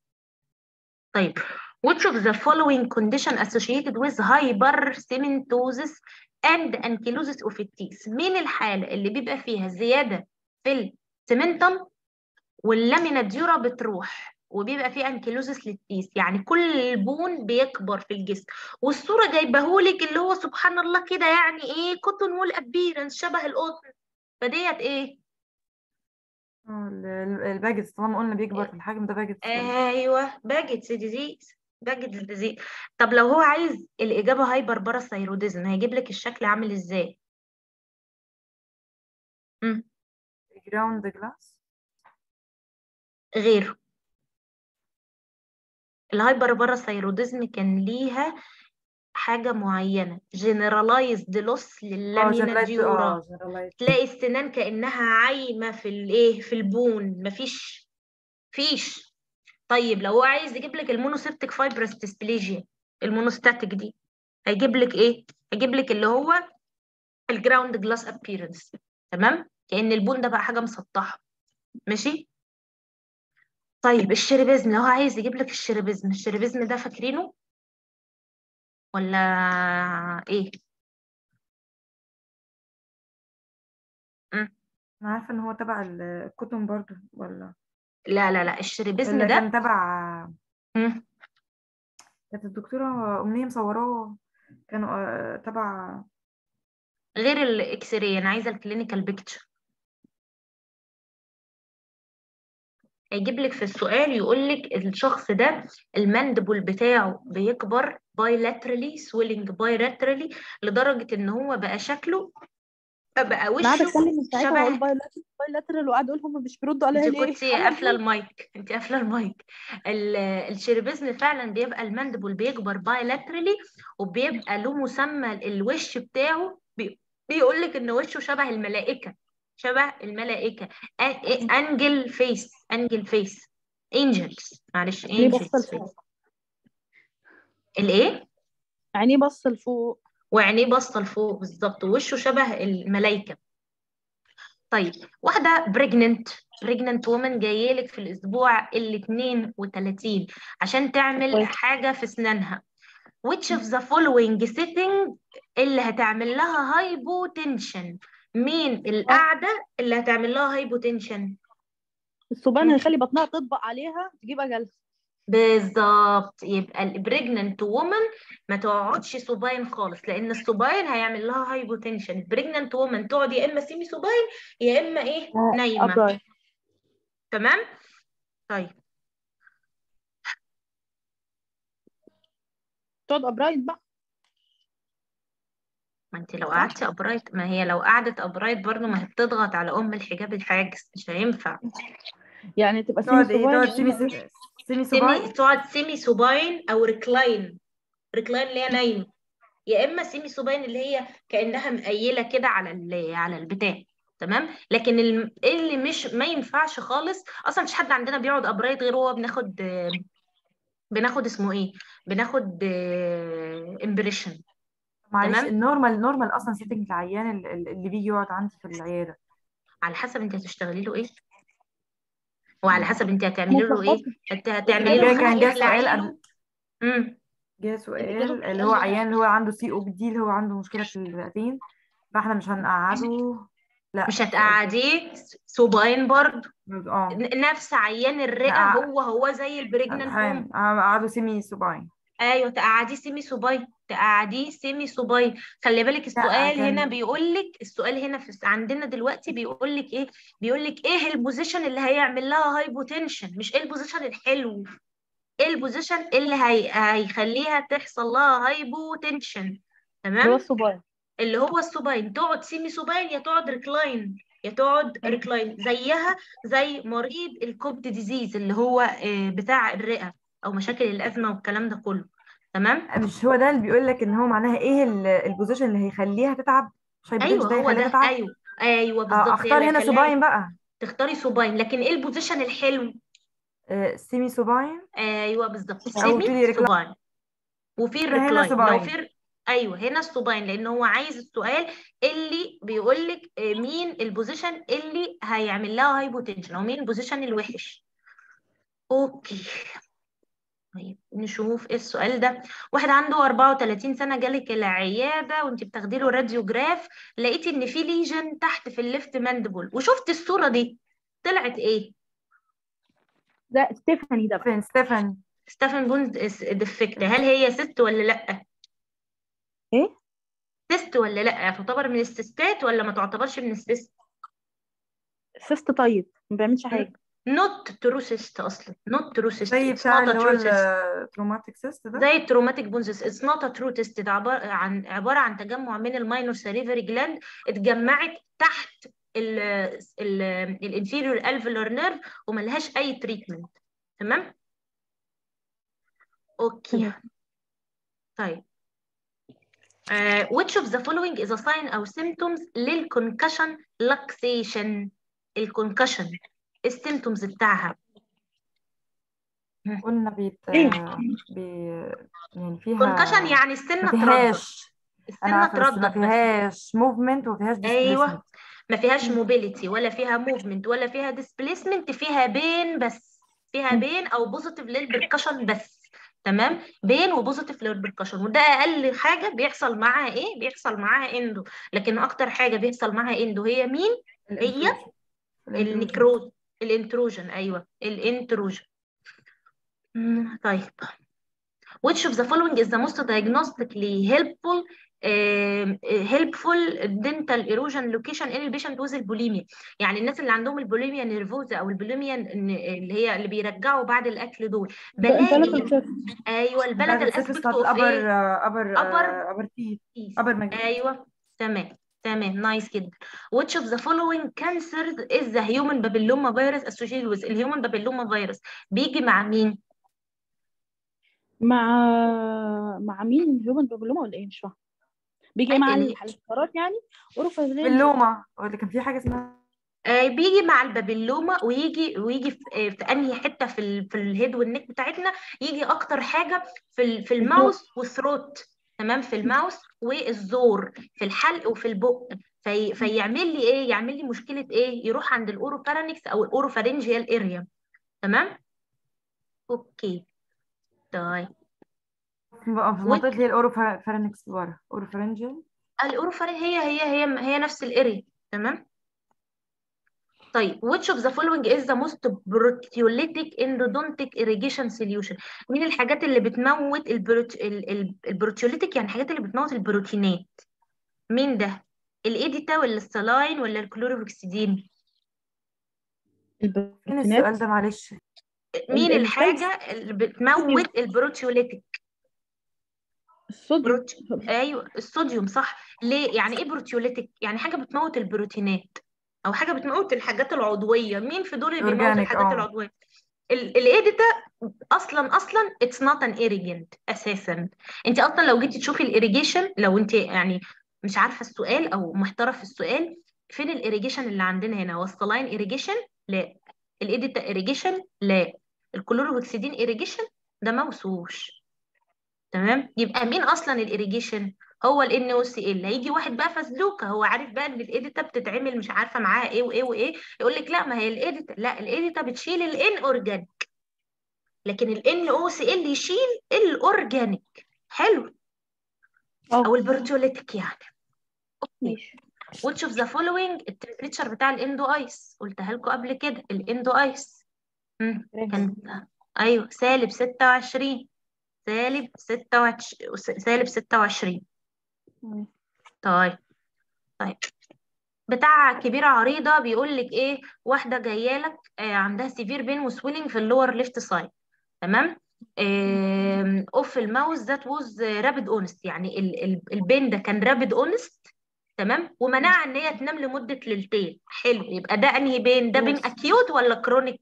طيب which of the following condition associated with hypersematosis and ankylosis of the teeth مين الحالة اللي بيبقى فيها زيادة في السمنتم واللامينا ديورا بتروح وبيبقى فيه انكيلوزس للتيس يعني كل البون بيكبر في الجسم والصورة جايبهولك اللي هو سبحان الله كده يعني ايه كوتون وول ابيرنس شبه القطن فديت ايه اه ال- ال- الباجتس طالما قلنا بيكبر في الحجم ده باجتس ايوه باجت ديزيز باجت ديزيز طب لو هو عايز الاجابه هايبر باراثايروديزم هيجيب لك الشكل عامل ازاي مم. جراوند جلاس غيره الهايبر باراثايروديزم كان ليها حاجه معينه جنرالايزد لوس اه لللامينا جنرالايز ديورا اه جنرالايز تلاقي السنان كانها عايمه في الايه في البون مفيش فيش طيب لو هو عايز يجيب لك المونوسيبتيك فايبرس ديسبليجيا المونوستاتيك دي هيجيب لك ايه هيجيب لك اللي هو الجراوند جلاس ابييرنس تمام كأن البون ده بقى حاجه مسطحه ماشي طيب الشريبيزم لو هو عايز يجيب لك الشريبيزم الشريبيزم ده فاكرينه ولا ايه مم. انا عارفه ان هو تبع ال- الكتب برضو ولا لا لا لا الشريبيزم اللي ده كان تبع مم. كانت الدكتورة أمنية مصوراه كانوا آه، تبع غير الاكس راي انا عايزه الكلينيكال بيكتشر هيجيب لك في السؤال يقول لك الشخص ده المندبل بتاعه بيكبر بايلاترالي سويلنج بايلاترالي لدرجه ان هو بقى شكله بقى انا قاعده وشه اتكلم من ساعتها شبه واقول بايلاترال بايلاترال وقاعد اقول هم مش بيردوا عليها انت ليه كنت حل قافله الحل المايك انت قافله المايك ال- الشيربزن فعلا بيبقى المندبل بيكبر بايلاترالي وبيبقى له مسمى الوش بتاعه بي بيقول لك ان وشه شبه الملائكه شبه الملائكه انجل فيس انجل فيس انجلز معلش عينيه انجلز بص فيس لفوق الايه عينيه بص لفوق وعينيه باصه لفوق بالظبط ووشه شبه الملائكه طيب واحدة بريجننت بريجننت وومن جاية لك في الأسبوع ال 32 عشان تعمل كويس حاجة في أسنانها which of the following setting اللي هتعمل لها هايبوتنشن مين القاعدة اللي هتعمل لها هايبوتنشن الصبيان هيخلي بطنها تطبق عليها تجيب اجلها بالظبط يبقى البريجننت وومن ما تقعدش سوباين خالص لان السوباين هيعمل لها هايبوتنشن البريجننت وومن تقعد يا اما سيمي سوباين يا اما ايه نايمه ابراج تمام طيب تقعد ابراج بقى ما انت لو صح قعدتي ابرايت ما هي لو قعدت ابرايت برضه ما هي بتضغط على ام الحجاب الحاجز مش هينفع يعني تبقى سيمي تقعد ايه صغير تقعد سيمي سيمي سيمي سوباين تقعد سيمي سوباين او ريكلاين ريكلاين اللي هي نايمه يا اما سيمي سوباين اللي هي كانها مقيله كده على ال- على البتاع تمام لكن الم- اللي مش ما ينفعش خالص اصلا مفيش حد عندنا بيقعد ابرايت غير هو بناخد بناخد اسمه ايه بناخد امبريشن معلش تمام النورمال النورمال اصلا سيتنج العيان ال- ال- اللي بيجي يقعد عندي في العياده على حسب انت هتشتغلي له ايه وعلى حسب انت انا هتعملي له ايه اتلخبطت هت- هتعملي له جه ايه كان جه هتخلعي سؤال له قبل امم جه الإجابة سؤال في اللي هو السؤال ده عيان اللي هو عنده سي او بي دي اللي هو عنده مشكله في الرئتين فاحنا مش هنقعده لا مش السؤال ده هتقعديه سوباين برضه اه ن- نفس عيان الرئه هقع- هو هو زي البريجننت هن- ووم هقعده سيمي سوباين ايوه تقعديه سيمي سوباين تقعديه سيمي سوباين خلي بالك لا السؤال هنا كان بيقول لك السؤال هنا في عندنا دلوقتي بيقول لك ايه بيقول لك ايه البوزيشن اللي هيعمل لها هايبوتنشن مش ايه البوزيشن الحلو ايه البوزيشن اللي هي... هيخليها تحصل لها هايبوتنشن اللي هو تمام الصباين اللي هو السوباين تقعد سيمي سوباين يا تقعد ريكلاين يا تقعد ريكلاين زيها زي مريض الكوبد ديزيز اللي هو آه، بتاع الرئة او مشاكل الأزمة والكلام ده كله تمام مش هو ده اللي بيقول لك ان هو معناها ايه ال- البوزيشن اللي هيخليها تتعب مش هايبوتنشن ايوه ده هو هيخليها ده تتعب ايوه ايوه آه، بالظبط هي اختار اللي هنا هيخليها سوباين بقى تختاري سوباين لكن ايه البوزيشن الحلو آه، سيمي سوباين ايوه بالظبط او سيمي تقولي ريكلاين سوباين وفي هنا الريكلاين لو سوباين في ايوه هنا السوباين لان هو عايز السؤال اللي بيقول لك مين البوزيشن اللي هيعمل لها هايبوتنشن او مين البوزيشن الوحش اوكي طيب نشوف ايه السؤال ده واحد عنده 34 سنة جالك العيادة وانت بتاخدي له راديوجراف لقيتي ان في ليجن تحت في الليفت ماندبل وشفت الصورة دي طلعت ايه ده ستيفاني ده بقى فين ستيفن ستافن بونز ديفكت هل هي سيست ولا لا ايه سيست ولا لا تعتبر من السيستات ولا ما تعتبرش من السيست سيست طيب ما بيعملش حاجه نوت ترو سيست اصلا نوت ترو سيست زي اتس بتاع نوت ا اللي هو ترو سيست التروماتيك سيست ده زي التروماتيك بونزس اتس نوت ا ترو تيست ده عباره عن عباره عن تجمع من الماينور ساليفري جلاند اتجمعت تحت ال ال الانفيريور الفيلر نيرف وملهاش اي تريتمنت تمام اوكي تمام طيب uh, which of the following is a sign or symptoms للكونكشن luxation الكونكشن السيمتومز بتاعها قلنا بيت ايه بي يعني فيها كونكشن يعني ما السنه تردد فيهاش انا السنه عارفه بس ما تردد بس فيهاش موفمنت وما فيهاش ايوه ديسبيسمنت ما فيهاش موبيليتي ولا فيها موفمنت ولا فيها ديسبليسمنت فيها بين بس فيها بين او بوزيتيف للبركشن بس تمام بين وبوزيتيف للبركشن وده اقل حاجه بيحصل معاها ايه بيحصل معاها اندو لكن اكتر حاجه بيحصل معاها اندو هي مين هي الانتروجن الانتروجن النكروز الانتروجن ايوه الانتروجن مم، طيب which of the following is the most diagnostically helpful um, helpful dental erosion location in البيشنت with البوليميا يعني الناس اللي عندهم البوليميا نيرفوزا او البوليميا ن- اللي هي اللي بيرجعوا بعد الاكل دول البلد بلاقي الست ايوه البلد السيرفس الاسبكت بتاعت اوف الابر ايه ابر upper ابر تي piece. ابر ماجنس ايوه تمام تمام نايس جدا which of the following cancers is the human papilloma virus associated with الهيومن papilloma virus بيجي مع مين مع مع مين هيومن بابلوما ولا ايه مش فاهمه بيجي مع ال- الحشرات يعني اوروفازيليا باللومه ولا كان في حاجه اسمها آه بيجي مع البابيلوما ويجي ويجي في, آه في انهي حته في ال في الهيد والنك بتاعتنا يجي اكتر حاجه في ال في الماوس والثروت تمام في الماوس والزور في الحلق وفي البق في فيعمل لي ايه يعمل لي مشكله ايه يروح عند الاوروفارينكس او الاوروفارينجيال اريا تمام اوكي طيب في في منطقه اللي هي الاوروفارينكس ورا اوروفارينجيال الاوروفارين هي هي هي هي نفس الاريا تمام طيب which of the following is the most proteolytic endodontic irrigation solution مين الحاجات اللي بتموت البروت... ال... ال... البروتيوليتيك يعني الحاجات اللي بتموت البروتينات مين ده الايديتا ولا السلاين ولا الكلوروفكسيدين فين البروتينات السؤال ده معلش مين ال- الحاجة اللي بتموت البروتيوليتيك الصوديوم بروت... ايوه الصوديوم صح ليه يعني ايه بروتيوليتيك يعني حاجة بتموت البروتينات او حاجة بتموت الحاجات العضوية مين في دول اللي بيموت اورجانيك الحاجات اه العضوية ال- الايديتا اصلا اصلا اتس نوت ان ايريجنت اساسا انت اصلا لو جيتي تشوفي الايريجيشن لو انت يعني مش عارفه السؤال او محتاره في السؤال فين الايريجيشن اللي عندنا هنا والسلاين ايريجيشن لا الايديتا ايريجيشن لا الكلوروهكسيدين ايريجيشن ده موسوش تمام يبقى مين اصلا الايريجيشن هو الان او سي ال هيجي واحد بقى فزلوكه هو عارف بقى ان الايديتا بتتعمل مش عارفه معاها ايه وايه وايه يقول لك لا ما هي الايديتا لا الايديتا بتشيل الان اورجانيك لكن ال NaOCl يشيل الاورجانيك حلو اه او البروتيوليتيك يعني اوكي ماشي which of the following التمبريتشر بتاع الاندو ايس قلتها لكم قبل كده الاندو ايس مم. كريم. كان ايوه سالب 26 سالب 26 سالب 26 مم. طيب طيب بتاع كبيرة عريضة بيقول لك ايه واحدة جاية لك آه عندها سيفير بين وسويلنج في اللور ليفت سايد تمام اوف الماوس ذات ووز رابيد اونست يعني ال- ال- البين ده كان رابيد اونست تمام ومنعها ان هي تنام لمدة ليلتين حلو يبقى ده انهي بين ده بين Yes. اكيوت ولا كرونيك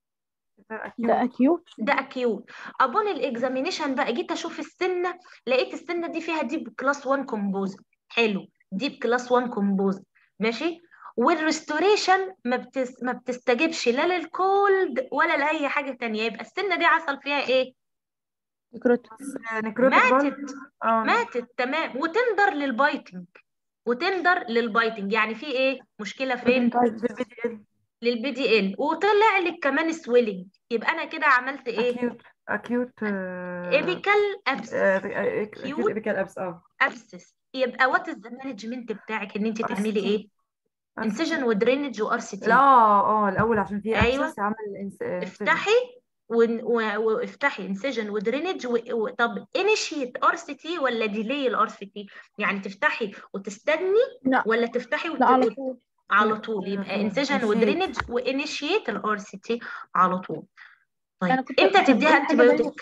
ده اكيوت ده اكيوت ابون الاكزامينيشن بقى جيت اشوف السنه لقيت السنه دي فيها ديب كلاس 1 كومبوزيت حلو ديب كلاس 1 كومبوزيت ماشي والريستوريشن ما بتس... ما بتستجيبش لا للكولد ولا لاي حاجه تانية يبقى السنه دي حصل فيها ايه نكروت نكروتك برضه ماتت اه ماتت تمام وتندر للبايتنج وتندر للبايتنج يعني في ايه مشكله فين بالبي دي ال للبي دي ال وطلع لك كمان سويلنج يبقى انا كده عملت ايه اكيوت اكيوت ايبيكال ابس اكيوت Acute. ايبيكال ابس اه ابسس يبقى وات از ذا مانجمنت بتاعك ان انت تعملي RCT. ايه انسجن ودرينج وار سي لا تي اه الاول عشان في أيوة. ابسس عمل إنس- آه، افتحي ون- و- وافتحي انسجن ودرينج و... و... طب انيشيت ار سي تي ولا ديلي الار سي تي يعني تفتحي وتستني لا ولا تفتحي وت... لا على وت- طول على طول يبقى على طول. انسجن Initiate. ودرينج وانيشيت الار سي تي على طول انا طيب كنت امتى كنت تديها بقول انتي حاجه زي بايوتيك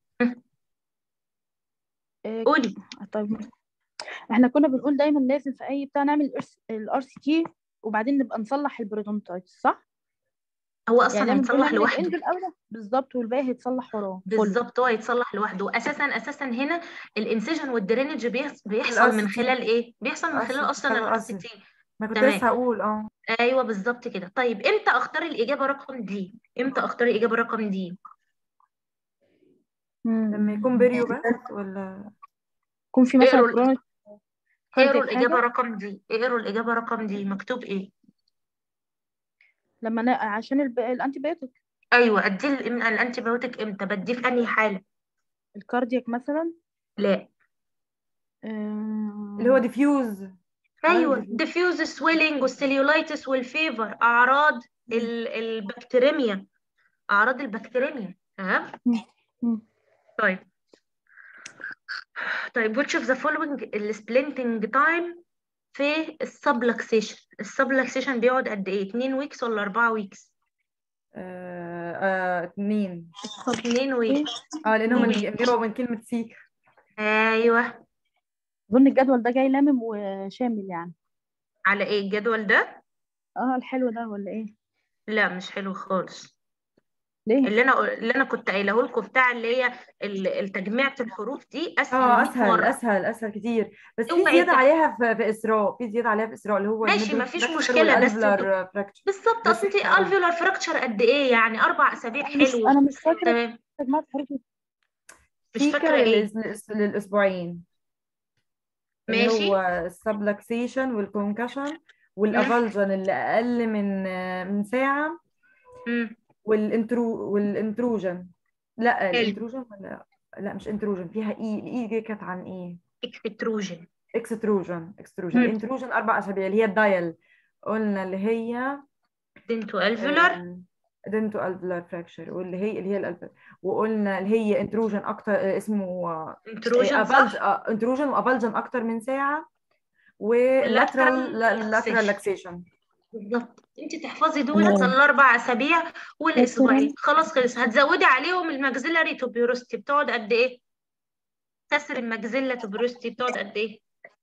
إيه، قولي طيب احنا كنا بنقول دايما لازم في اي بتاع نعمل الار سي تي وبعدين نبقى نصلح البرودونتايتس صح هو يعني اصلا دايما بنقول هيتصلح نعمل لوحده الانجل الاول بالظبط والباقي هيتصلح وراه كله بالظبط هو يتصلح لوحده اساسا اساسا هنا الانسجن والدرينج بيحص- بيحصل من RCT. خلال ايه بيحصل من خلال RCT. اصلا خلال الار سي RCT. تي ما كنت تمام. لسه هقول اه ايوه بالظبط كده طيب امتى اختار الاجابه رقم دي امتى اختار الاجابه رقم دي مم. لما يكون بيريو بس ولا يكون في مثلا اقروا ال- كرونيك اقروا كاردياك الاجابه حاجه رقم دي اقروا الاجابه رقم دي مكتوب ايه لما نا... عشان الب... الانتي بايوتيك ايوه ادي ال- الانتي بايوتيك امتى بديه في انهي حاله الكاردياك مثلا لا آه، اللي هو ديفيوز ايوه عندي. ديفيوز سويلنج والسيليولايتس والفيفر اعراض ال- البكتيريميا اعراض البكتيريميا تمام مم. طيب طيب which of the following السبلنتنج تايم في السبلكسيشن السبلكسيشن بيقعد قد ايه 2 ويكس ولا 4 ويكس آه آه اتنين 2 ويكس اه لانهم ماشي. بيبقوا من كلمة سيك ايوه اظن الجدول ده جاي لامم وشامل يعني على ايه الجدول ده اه الحلو ده ولا ايه لا مش حلو خالص ليه اللي انا اللي انا كنت قايله لكم بتاع اللي هي ال- التجميعة الحروف دي اسهل اه 100 اسهل مرة اسهل اسهل كتير بس في اوعي زيادة تح- عليها في, في اسراء في زيادة عليها في اسراء اللي هو ماشي الميدل مفيش فراكشر مشكلة بس والالفلر فراكشر بالظبط ده اصل انت ستة اه الفيولار فراكشر قد ايه يعني اربع اسابيع انا مش حلو انا مش فاكره تمام تجمعة حروف مش سيكا فاكرة ايه للأس- للأس- للأسبوعين اللي ماشي هو السبلكسيشن والكونكشن مم. والافالجن اللي اقل من من ساعة مم. والانترو والانتروجن لا حلو الانتروجن ولا لا مش انتروجن فيها اي الاي دي كانت عن ايه اكستروجن اكستروجن اكستروجن مم. الانتروجن اربع اسابيع اللي هي الدايل قلنا اللي هي دنتو الفيولار دنتو الفلر فراكشر واللي هي اللي هي الالفر وقلنا اللي هي انتروجن اكتر آه، اسمه انتروجن افالج صح انتروجن وافالجن اكتر من ساعة واللاترال lateral لاترال relaxation. لاكسيشن بالظبط انت تحفظي دول تمام الاربع اسابيع والاسبوعين lateral. خلاص خلص هتزودي عليهم الماكسيلاري توبيوروستي بتقعد قد ايه كسر الماكسيلا توبيوروستي بتقعد قد ايه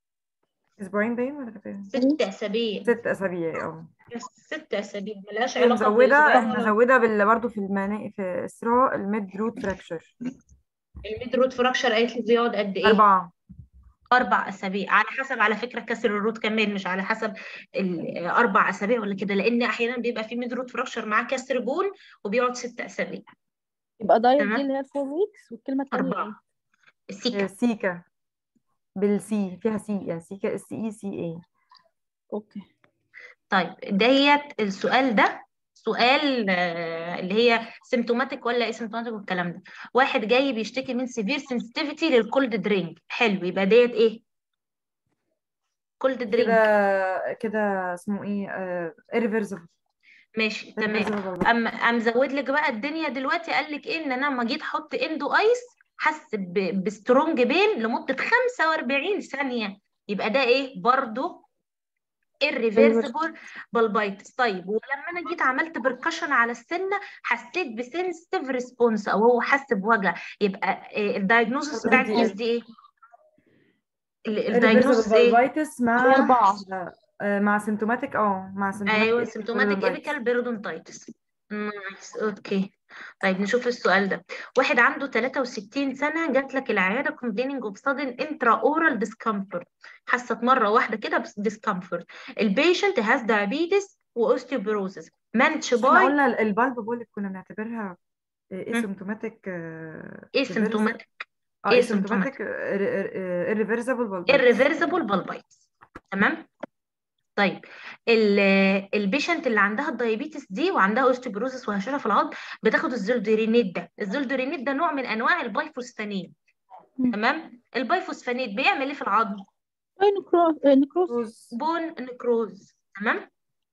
اسبوعين باين ولا كانت ايه؟ ست اسابيع ست اسابيع اه بس ست اسابيع ملهاش هي علاقه مزودة باسبوعين ولا مزودة بال برضه في المنا في اسراء الميد روت فراكشر الميد روت فراكشر قالت لي بيقعد قد ايه أربعة اربع اسابيع على حسب على فكره كسر الروت كمان مش على حسب الاربع اسابيع ولا كده لان احيانا بيبقى في ميد روت فراكشر معاه كسر بون وبيقعد ست اسابيع يبقى دايت دي تمام اللي هي الفور ويكس والكلمة التانية ايه اربعه السيكا سيكا بالسي فيها سي يعني سيكا اس اي سي اي اوكي طيب ديت السؤال ده سؤال آه، اللي هي سيمتوماتيك ولا اسيمتوماتيك والكلام ده واحد جاي بيشتكي من سيفير سنسيتيفيتي للكولد درينك حلو يبقى ديت ايه كولد درينك كده كده اسمه ايه irreversible ماشي تمام irreversible بالظبط اما قام زود لك بقى الدنيا دلوقتي قال لك ايه ان انا لما جيت احط اندو ايس حس ب- بسترونج بين لمده 45 ثانيه يبقى ده ايه برضو irreversible بالبايتس طيب ولما انا جيت عملت بركشن على السنه حسيت بسنسيتيف ريسبونس او هو حس بوجع يبقى الدايجنوزس بتاع دي الكيس إيه؟ دي ايه irreversible الدايجنوزس ايه بالبايتس هي مع أربعة آه، مع سيمتوماتيك اه مع ايوه سيمتوماتيك سيمتوماتيك ايبيكال بيرودونتايتس نايس اوكي طيب نشوف السؤال ده واحد عنده 63 سنة جات لك العيادة complaining of sudden intraoral discomfort حست مرة واحدة كده بس discomfort البيشنت has diabetes واوستيوبروزس managed احنا by قلنا ال- البالب بوليب كنا بنعتبرها اسيمتوماتيك asymptomatic اه asymptomatic اسيمتوماتيك irreversible بالبايتس irreversible بالبايتس تمام طيب ال- البيشنت اللي عندها الدايابيتس دي وعندها اوستيوبروزس وهشاشة في العظم بتاخد الزولدورينيت ده الزولدورينيت ده نوع من انواع البايفوسفانيد مم. تمام البايفوسفانيد بيعمل ايه في العظم أي نكرو- آه، نكروز روز بون نكروز تمام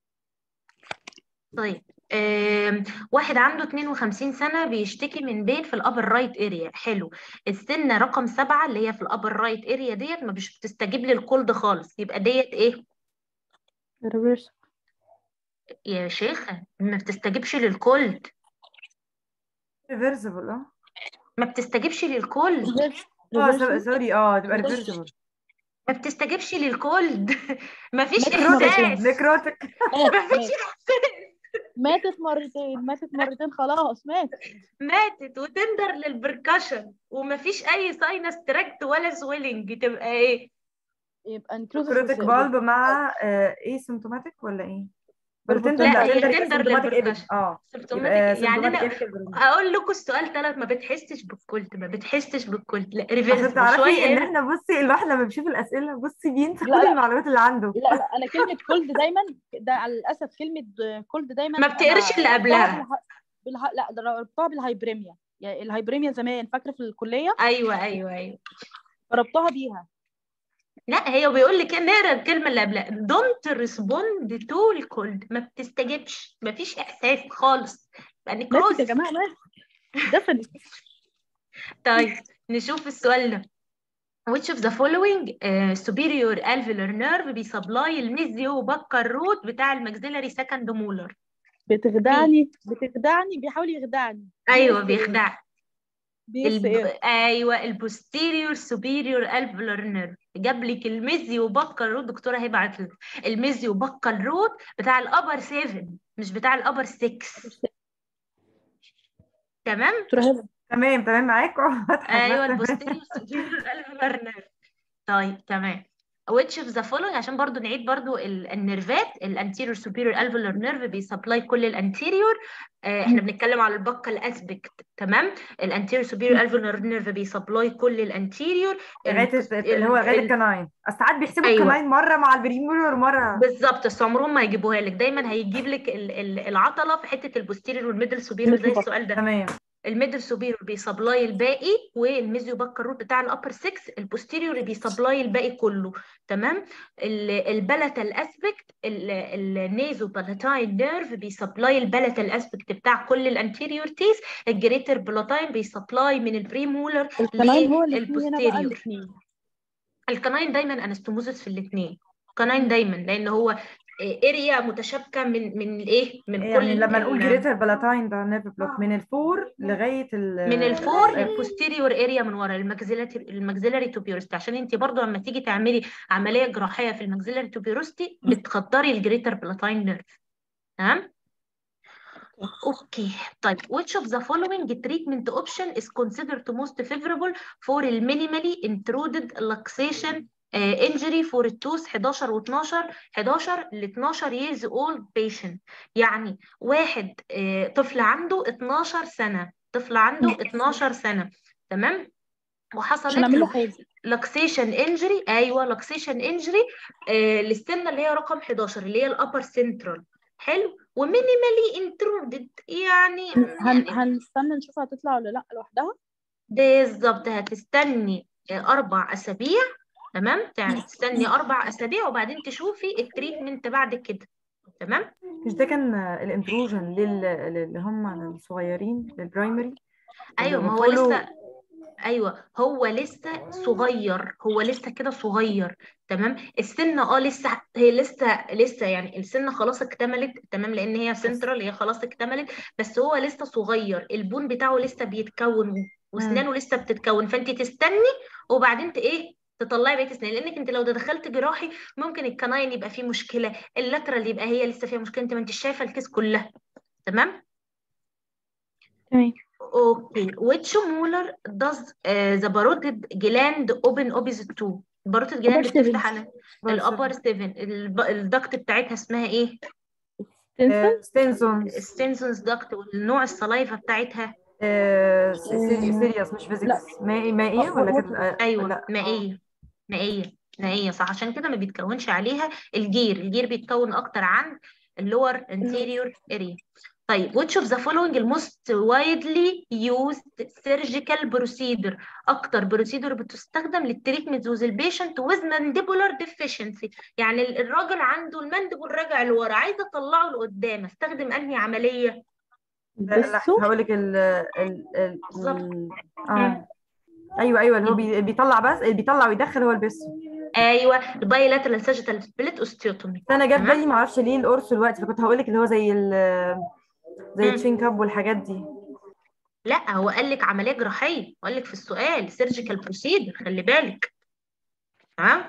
طيب آم، واحد عنده 52 سنة بيشتكي من بين في الأبر رايت اريا حلو السنة رقم سبعة اللي هي في الأبر رايت اريا ديت ما مش بتستجيب للكولد خالص يبقى ديت ايه ريفرس يا شيخة ما بتستجيبش للكولد ريفرسبل اه ما بتستجيبش للكولد اه سو- سوري اه تبقى Reversible. ريفرسبل ما بتستجيبش للكولد ما فيش نكروتك. احساس نكروتك ما فيش احساس ماتت مرتين ماتت مرتين خلاص ماتت ماتت وتندر للبركشن وما فيش اي ساينس تراكت ولا سويلنج تبقى ايه يبقى نكروز نكروتك بالب مع ايه سيمتوماتيك ولا ايه؟ ولا بالبطل. تندر لا، لا هي تندر يبقى تندر symptomatic للبركشن. إيه؟ اه سيمتوماتيك يبقى يعني symptomatic انا إيه؟ اقول لكم السؤال ثلاث ما بتحسش بالكولد ما بتحسش بالكولد لا عشان ريفرسبل تعرفي شويه ان هنا احنا بصي الواحد لما بيشوف الاسئله بصي بينسى لا، كل لا. المعلومات اللي عنده لا لا انا كلمه كولد دايما ده على الاسف كلمه كولد دايما ما بتقرش أنا اللي ربطها قبلها. بالها... بالها... لا ده أنا ربطها بالهايبريميا يعني الهايبريميا زمان فاكره في الكليه ايوه ايوه ايوه فربطها بيها لا هي بيقول لك نقرا الكلمه اللي قبلها دونت ريسبوند تو الكولد ما بتستجبش ما فيش احساس خالص يعني ماتت كروز يا جماعه ماتت دفنت طيب نشوف السؤال ده which of the following uh, superior alveolar nerve بيسبلاي الميزيو بكر روت بتاع الماكسيلاري سكند مولر بتخدعني بتخدعني بيحاول يخدعني ايوه بي اس ايه بيخدع بي اس الب... ايه ايوه البوستيريور سوبيريور الفولار نيرف جاب لك الميزيو بكر روت دكتوره هبه عطله الميزيو بكر روت بتاع الابر 7 مش بتاع الابر 6 تمام دكتورة هبة تمام تمام معاك واضحة ايوه بس البوستيريور سوبيريور الفولار نيرف طيب تمام which of the following عشان برضو نعيد برضو ال- النيرفات الانتيريور سوبيريور الفولار نيرف بيسبلاي كل الانتيريور آه احنا بنتكلم على البقة الاسبكت تمام الانتيريور سوبيريور الفولار نيرف بيسبلاي كل الانتيريور لغايه البوست- الت- اللي هو ال- لغايه ال- الكناين أصل ساعات بيحسبوا ايوه الكناين مره مع البريمولر ومره بالظبط بس عمرهم ما هيجيبوها لك دايما هيجيب لك ال- ال- العضله في حته البوستيريور والميدل سوبيريور زي ميزيو بكر السؤال ده تمام الميدل سوبيريور بيسبلاي الباقي والميزيو بكر روت بتاع الابر 6 البوستيريور بيسبلاي الباقي كله تمام البلتا الاسبكت النيزو بالاتاين نيرف بيسبلاي البلتا الاسبكت بتاع كل الانتيريور تيس الجريتر بلاتاين بيسبلاي من البريمولر الكناين هو اللي فيه هنا بقى للبوستيريور الاثنين الكناين دايما انستوموزس في الاثنين كناين دايما لان هو اريا متشابكه من من الايه من يعني كل لما نقول ال- جريتر بلاتاين ده نيرف بلوك من الفور لغايه ال من الفور ال- للبوستيريور اريا من ورا الماكسيلاري الماكسيلاري توبيورستي عشان انت برضو لما تيجي تعملي عمليه جراحيه في الماكسيلاري توبيورستي بتخدري الجريتر بلاتاين نيرف تمام اوكي طيب which of the following treatment option is considered most favorable for the minimally intruded luxation uh, injury for التوث 11 و 12 11 ل 12 years old patient يعني واحد آه، طفل عنده 12 سنة طفل عنده 12 سنة تمام عشان وحصلت اعمل له له حاجه لاكسيشن انجري ايوه لاكسيشن انجري آه للسنه اللي هي رقم 11 اللي هي الابر سنترال حلو ومينيمالي انترودد يعني هن... يعني هنستنى نشوف هتطلع ولا لا لوحدها بالظبط هتستني آه، اربع اسابيع تمام يعني تستني اربع اسابيع وبعدين تشوفي التريتمنت بعد كده تمام مش ده كان الانتروجن لل... اللي هم الصغيرين للبرايمري اللي ايوه ما هو قلت له لسه ايوه هو لسه صغير هو لسه كده صغير تمام السنه اه لسه هي لسه لسه يعني السنه خلاص اكتملت تمام لان هي سنترال هي خلاص اكتملت بس هو لسه صغير البون بتاعه لسه بيتكون مم. واسنانه لسه بتتكون فانت تستني وبعدين ت- ايه تطلعي بقيه اسنان لانك انت لو دخلت جراحي ممكن الكناين يبقى فيه مشكله اللاترال يبقى هي لسه فيها مشكله انت ما انت شايفه الكيس كلها تمام تمام Okay, which molar does uh, the parotid gland open opposite to? الباروتيد upper جلاند seven بتفتح على الابر 7 الدكت بتاعتها اسمها ايه؟ ستنسون ستينسونز الستنسونز دكت والنوع السلايفا بتاعتها سيريس مش لا فيزيكس مائي مائية ولا كده آه، ايوه لا مائيه مائيه مائيه صح عشان كده ما بيتكونش عليها الجير الجير بيتكون اكتر عن اللور anterior area طيب which of the following the most widely used surgical procedure اكتر procedure بتستخدم للتريتمنت with البيشنت with mandibular deficiency يعني ال- الراجل عنده المندبل راجع لورا عايزه اطلعه لقدام استخدم انهي عمليه لا لا البسو هقول لك ال ال ال بالظبط ال- اه ايوه ايوه اللي هو بي- بيطلع بس اللي بيطلع ويدخل هو البسو ايوه البايلاترال ساجيتال سبليت اوستيوتومي بس انا جاب تمام بالي معرفش ليه القرص دلوقتي فكنت هقول لك اللي هو زي ال زي مم. التشين كاب والحاجات دي لا هو قال لك عمليه جراحيه قال لك في السؤال سيرجيكال بروسيدر خلي بالك ها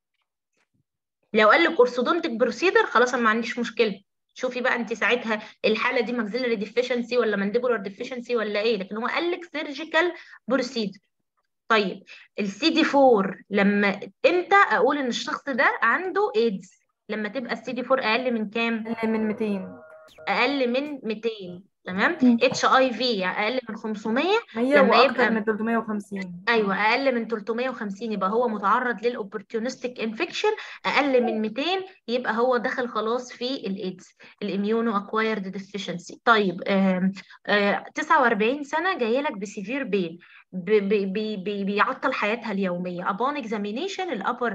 لو قال لك اورثودونتيك بروسيدر خلاص انا ما عنديش مشكله شوفي بقى انت ساعتها الحاله دي ماكسيلري ديفيشنسي ولا مانديبولار ديفيشنسي ولا ايه لكن هو قال لك سيرجيكال بروسيدر طيب السي دي 4 لما امتى اقول ان الشخص ده عنده ايدز لما تبقى السي دي 4 اقل من كام أقل من 200 اقل من 200 تمام مم. اتش اي في اقل من 500 100 لما واكتر يبقى من 350 ايوه اقل من 350 يبقى هو متعرض للاوبورتيونستيك انفكشن اقل من 200 يبقى هو دخل خلاص في الايدز الاميونو اكوايرد ديفيشنسي طيب آم، آه 49 سنه جايه لك بسيفير بين بي بي بي بيعطل حياتها اليوميه upon examination الابر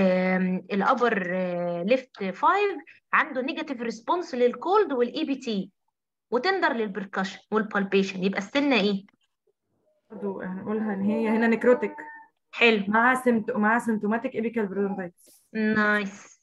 الابر ليفت 5 عنده نيجاتيف ريسبونس للكولد والاي بي تي وتندر للبركشن والبالبيشن يبقى السنه ايه برضه هنقولها ان هي هنا نكروتك حلو مع سمت مع سيمتوماتيك ايبيكال برودونتايتس نايس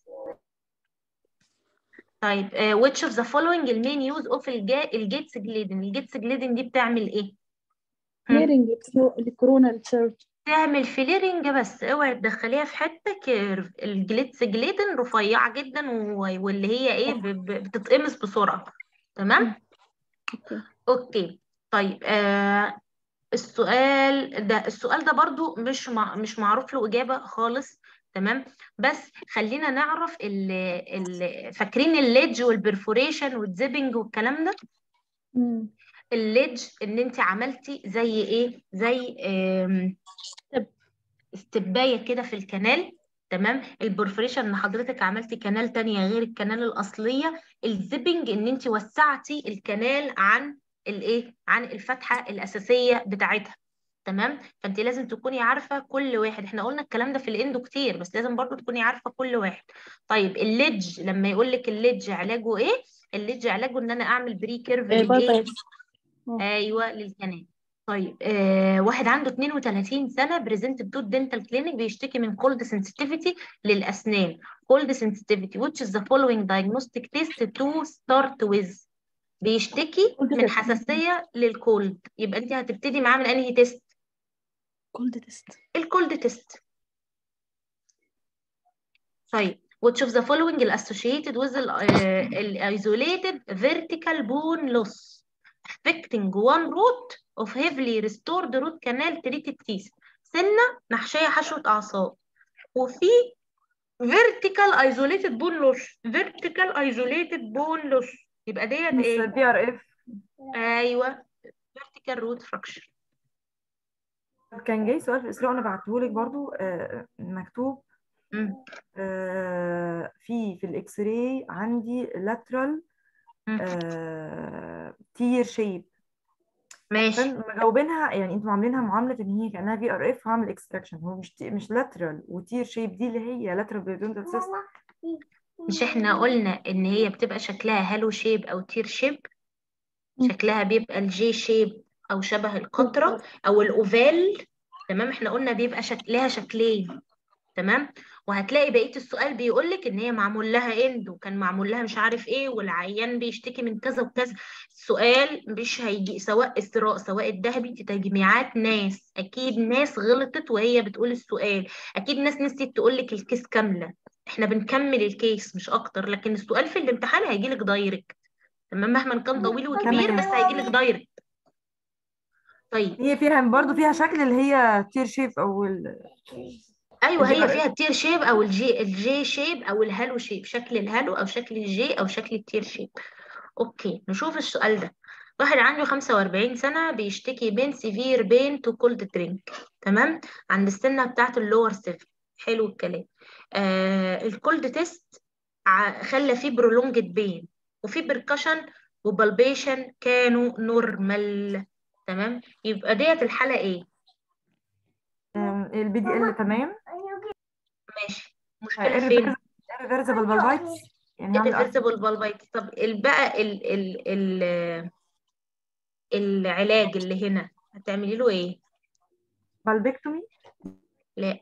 طيب uh, which of the following المين use of الجا... الجيتس جليدن الجيتس جليدن دي بتعمل ايه؟ هم. كليرنج الكورونا ريسيرش تعمل فليرنج بس اوعي تدخليها في حته كيرف الجليتس جليدن رفيعه جدا و- واللي هي ايه ب- ب- بتتقمص بسرعه تمام اوكي اوكي طيب آه السؤال ده السؤال ده برضو مش مع مش معروف له اجابه خالص تمام بس خلينا نعرف ال ال فاكرين الليدج والبرفوريشن والزيبنج والكلام ده مم. الليدج ان انت عملتي زي ايه زي آم، طب استباية كده في الكنال تمام البرفوريشن ان حضرتك عملتي كنال تانية غير الكنال الأصلية الزيبنج ان انت وسعتي الكنال عن الايه عن الفتحة الأساسية بتاعتها تمام فانت لازم تكوني عارفة كل واحد احنا قلنا الكلام ده في الاندو كتير بس لازم برضو تكوني عارفة كل واحد طيب الليدج لما يقول لك الليدج علاجه ايه الليدج علاجه ان انا اعمل بري كيرف إيه، باي للايه باي ايوه للكنال طيب آه واحد عنده 32 سنه بريزنت تو دنتال كلينيك بيشتكي من كولد سنسيتيفيتي للاسنان كولد سنسيتيفيتي which is the following diagnostic test to start with بيشتكي كولد من تيست حساسيه للكولد يبقى انت هتبتدي معاه من انهي تيست كولد تيست الكولد تيست طيب which of the following is associated with ال uh, ال isolated vertical bone loss affecting one root of heavily restored root canal treated teeth سنة محشية حشوة أعصاب وفي vertical isolated bone loss vertical isolated bone loss يبقى ديت مش ايه؟ بي ار اف ايوه vertical root fracture كان جاي سؤال في الاسراء انا بعتهولك برضو آه، مكتوب مم. آه، في في الاكس راي عندي lateral مم. تير شيب ماشي مجاوبينها يعني انتوا عاملينها معامله ان هي كانها في ار اف وعامل اكستراكشن هو مش تي- مش lateral وتير شيب دي اللي هي lateral periodontal cyst مش احنا قلنا ان هي بتبقى شكلها هالو شيب او تير شيب مم. شكلها بيبقى الجي شيب او شبه القطرة او الاوفال تمام احنا قلنا بيبقى شكلها شكلين تمام وهتلاقي بقية السؤال بيقولك ان هي معمول لها اند وكان معمول لها مش عارف ايه والعيان بيشتكي من كذا وكذا السؤال مش هيجي سواء اسراء سواء الذهبي دي تجميعات ناس اكيد ناس غلطت وهي بتقول السؤال اكيد ناس نسيت تقولك الكيس كاملة احنا بنكمل الكيس مش اكتر لكن السؤال في الامتحان هيجيلك دايركت تمام مهما كان طويل وكبير بس هيجيلك دايركت طيب هي فيها برضو فيها شكل اللي هي تير شيب او ال... ايوه الجي هي ار فيها التير شيب او الجي الجي شيب او الهالو شيب شكل الهالو او شكل الجي او شكل التير شيب اوكي نشوف السؤال ده واحد عنده 45 سنة بيشتكي من سيفير بين تو كولد درينك تمام عند السنة بتاعت اللور 7 حلو الكلام آه الكولد تيست ع- خلى فيه برولونجد بين وفي بركشن وبالبيشن كانوا نورمال تمام يبقى ديت الحالة ايه البي دي ال تمام ماشي مشكلة فين irreversible بالبايتس يعني هعمل irreversible bulbitis طب ال- بقى ال ال ال العلاج اللي هنا هتعملي له ايه؟ بالبكتومي لا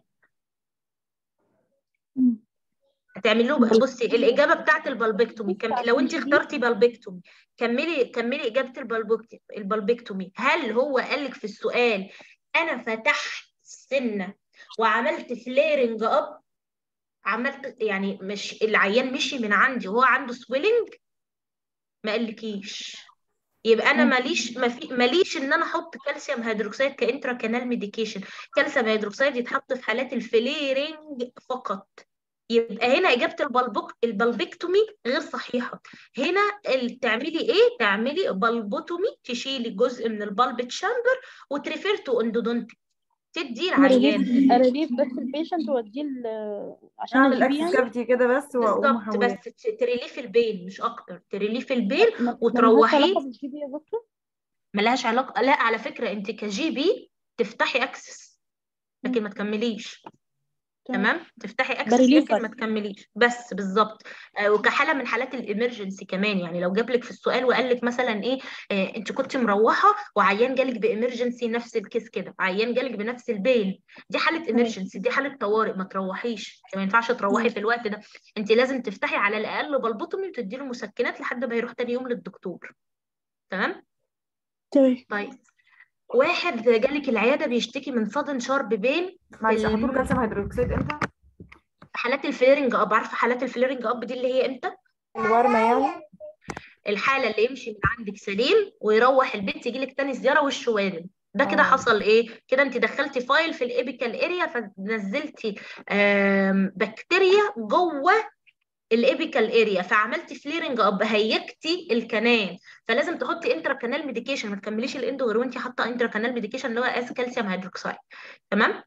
مم. هتعملي له بل- بصي الإجابة بتاعت البلبكتومي كم... لو انت اخترتي بلبكتومي كملي كملي إجابة البلبكت... البلبكتومي هل هو قالك في السؤال أنا فتحت السنة وعملت فليرنج أب عملت يعني مش العيان مشي من عندي وهو عنده سويلنج ما قالكيش يبقى انا مم. ماليش ما في ماليش ان انا احط كالسيوم هيدروكسيد كانترا كانال ميديكيشن كالسيوم هيدروكسيد يتحط في حالات الفليرنج فقط يبقى هنا اجابه البلبك البلبكتومي غير صحيحه هنا ال- تعملي ايه تعملي بلبوتومي تشيلي جزء من البلب تشامبر وتريفير تو اندودونتي تدي العيان اريليف اريليف بس البيشنت واديه ال- عشان اعمل اجيب اكسس يعني كافيتي كده بس واقوم بالظبط محولاه بس ت- تريليف البين مش اكتر تريليف البين ما- ما لهاش وتروحيه علاقه بالجي بي يا دكتور ملهاش علاقه لا على فكره انت كجي بي تفتحي اكسس لكن ما تكمليش تمام تفتحي اكسس بريليف لكن ما بس. تكمليش بس بالظبط آه، وكحاله من حالات الامرجنسي كمان يعني لو جاب لك في السؤال وقال لك مثلا ايه آه انت كنت مروحه وعيان جالك بامرجنسي نفس الكيس كده عيان جالك بنفس البيل دي حاله امرجنسي دي حاله طوارئ ما تروحيش ما ينفعش تروحي مم. في الوقت ده انت لازم تفتحي على الاقل بلبوتومي وتدي له مسكنات لحد ما يروح تاني يوم للدكتور تمام تمام طيب واحد جالك العياده بيشتكي من صدن شارب بين معلش احط له الم- كالسيوم هيدروكسيد امتى؟ حالات الفليرنج اب عارفه حالات الفليرنج اب دي اللي هي امتى الورمه يعني الحاله اللي يمشي من عندك سليم ويروح البيت يجي لك تاني زياره وشه وارم ده كده اه حصل ايه كده انت دخلتي فايل في الابيكال اريا فنزلتي آم، بكتيريا جوه الابيكال اريا فعملتي فليرنج اب هيجتي الكنال فلازم تحطي انترا كانال ميديكيشن ما تكمليش الاندو غير وانت حاطه انترا كانال ميديكيشن اللي هو اس كالسيوم هيدروكسيد تمام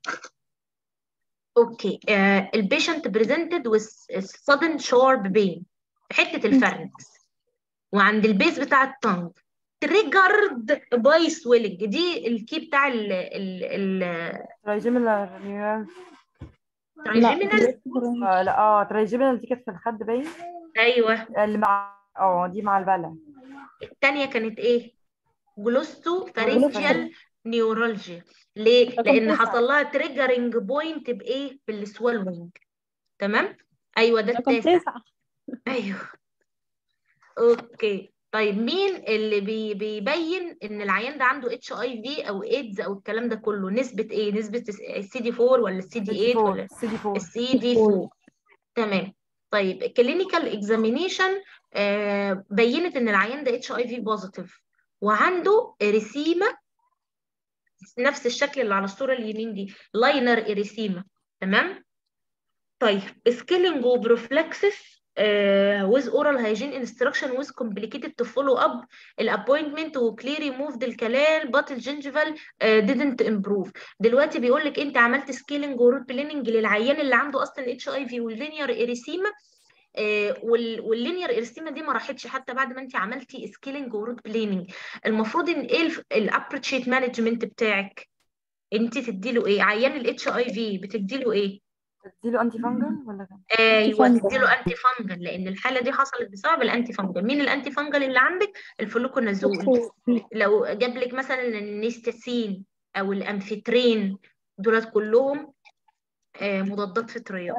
اوكي آه البيشنت بريزنتد with sudden sharp pain في حته الفرنكس وعند البيز بتاع التنج تريجرد باي سويلنج دي الكي بتاع ال ال ال ترايجيمينال نيورال لا ترايجيمينال آه لا اه ترايجيمينال دي كانت في الخد باين ايوه اللي مع اه دي مع البلع الثانيه كانت ايه جلوستو جلوستو فارنجيال نيورالجيا ليه رقم لان تسعة حصل لها تريجرنج بوينت بايه بالسوالوينج تمام ايوه ده رقم التاسع تسعة ايوه اوكي طيب مين اللي بي بيبين ان العيان ده عنده اتش اي في او ايدز او الكلام ده كله نسبة ايه نسبة السي دي 4 ولا السي دي سي 8 4 ولا سي دي 4 السي دي 4 تمام طيب كلينيكال اكزامينيشن بينت ان العيان ده اتش اي في بوزيتيف وعنده اريسيما نفس الشكل اللي على الصورة اليمين دي لاينر اريسيما تمام طيب سكيلينج وبروفلاكسس uh, with oral hygiene instruction with complicated to follow up الابوينتمنت وكلير ريموفد الكلال but الجنجفال uh, didn't improve دلوقتي بيقول لك انت عملت سكيلينج وروت بليننج للعيان اللي عنده اصلا اتش اي في واللينير اريسيما واللينير اريسيما دي ما راحتش حتى بعد ما انت عملتي سكيلينج وروت بليننج المفروض ان ايه الابريتشيت مانجمنت بتاعك انت تديله ايه عيان الاتش اي في بتديله ايه تديله انتي فانجل ولا كان ايوه فانجل. تديله انتي فانجل لان الحاله دي حصلت بسبب الانتي فانجل مين الانتي فانجل اللي عندك الفلوكونازول لو جاب لك مثلا النيستاسين او الامفيترين دولت كلهم آه، مضادات فطريات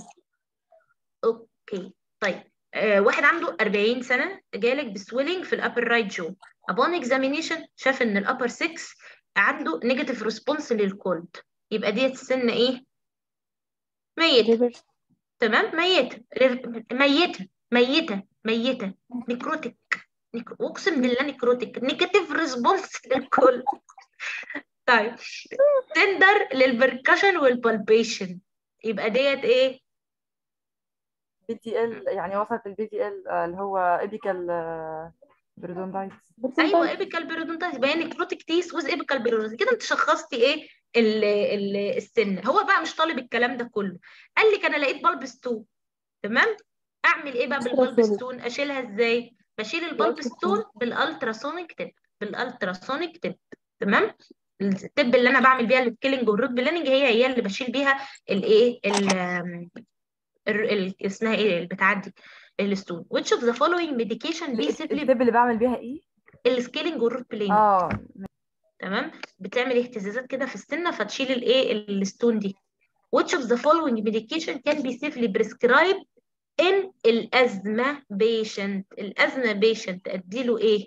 اوكي طيب آه، واحد عنده 40 سنه جالك بسويلنج في الابر رايت جو upon examination شاف ان الابر 6 عنده نيجاتيف ريسبونس للكولد يبقى ديت السن ايه ميت تمام ميتة ميتة ميتة ميتة نيكروتيك نيك... اقسم بالله نيكروتيك نيجاتيف ريسبونس للكل طيب تندر للبركشن والبالبيشن يبقى ديت ايه بي تي ال يعني وصلت البي تي ال اللي هو ايبيكال بريدوندايتس ايوه ايبيكال بيرودونتايتس يبقى نيكروتيك تيس وز ايبيكال بيرودونتايتس كده انت شخصتي ايه ال ال السن هو بقى مش طالب الكلام ده كله قال لك انا لقيت بالبستون تمام اعمل ايه بقى بالبالبستون اشيلها ازاي بشيل البالبستون بالالتراسونيك تيب بالالتراسونيك تيب تمام التب اللي انا بعمل بيها السكيلنج والروت بلاننج هي هي اللي بشيل بيها الايه ال ال- اسمها ايه اللي بتعدي الستون which of the following medication basically التب اللي بعمل بيها ايه؟ السكيلنج والروت بلاننج اه تمام بتعمل اهتزازات كده في السنه فتشيل الايه الستون دي which of the following medication can be safely prescribed in الأزمة patient الأزمة patient أديله إيه؟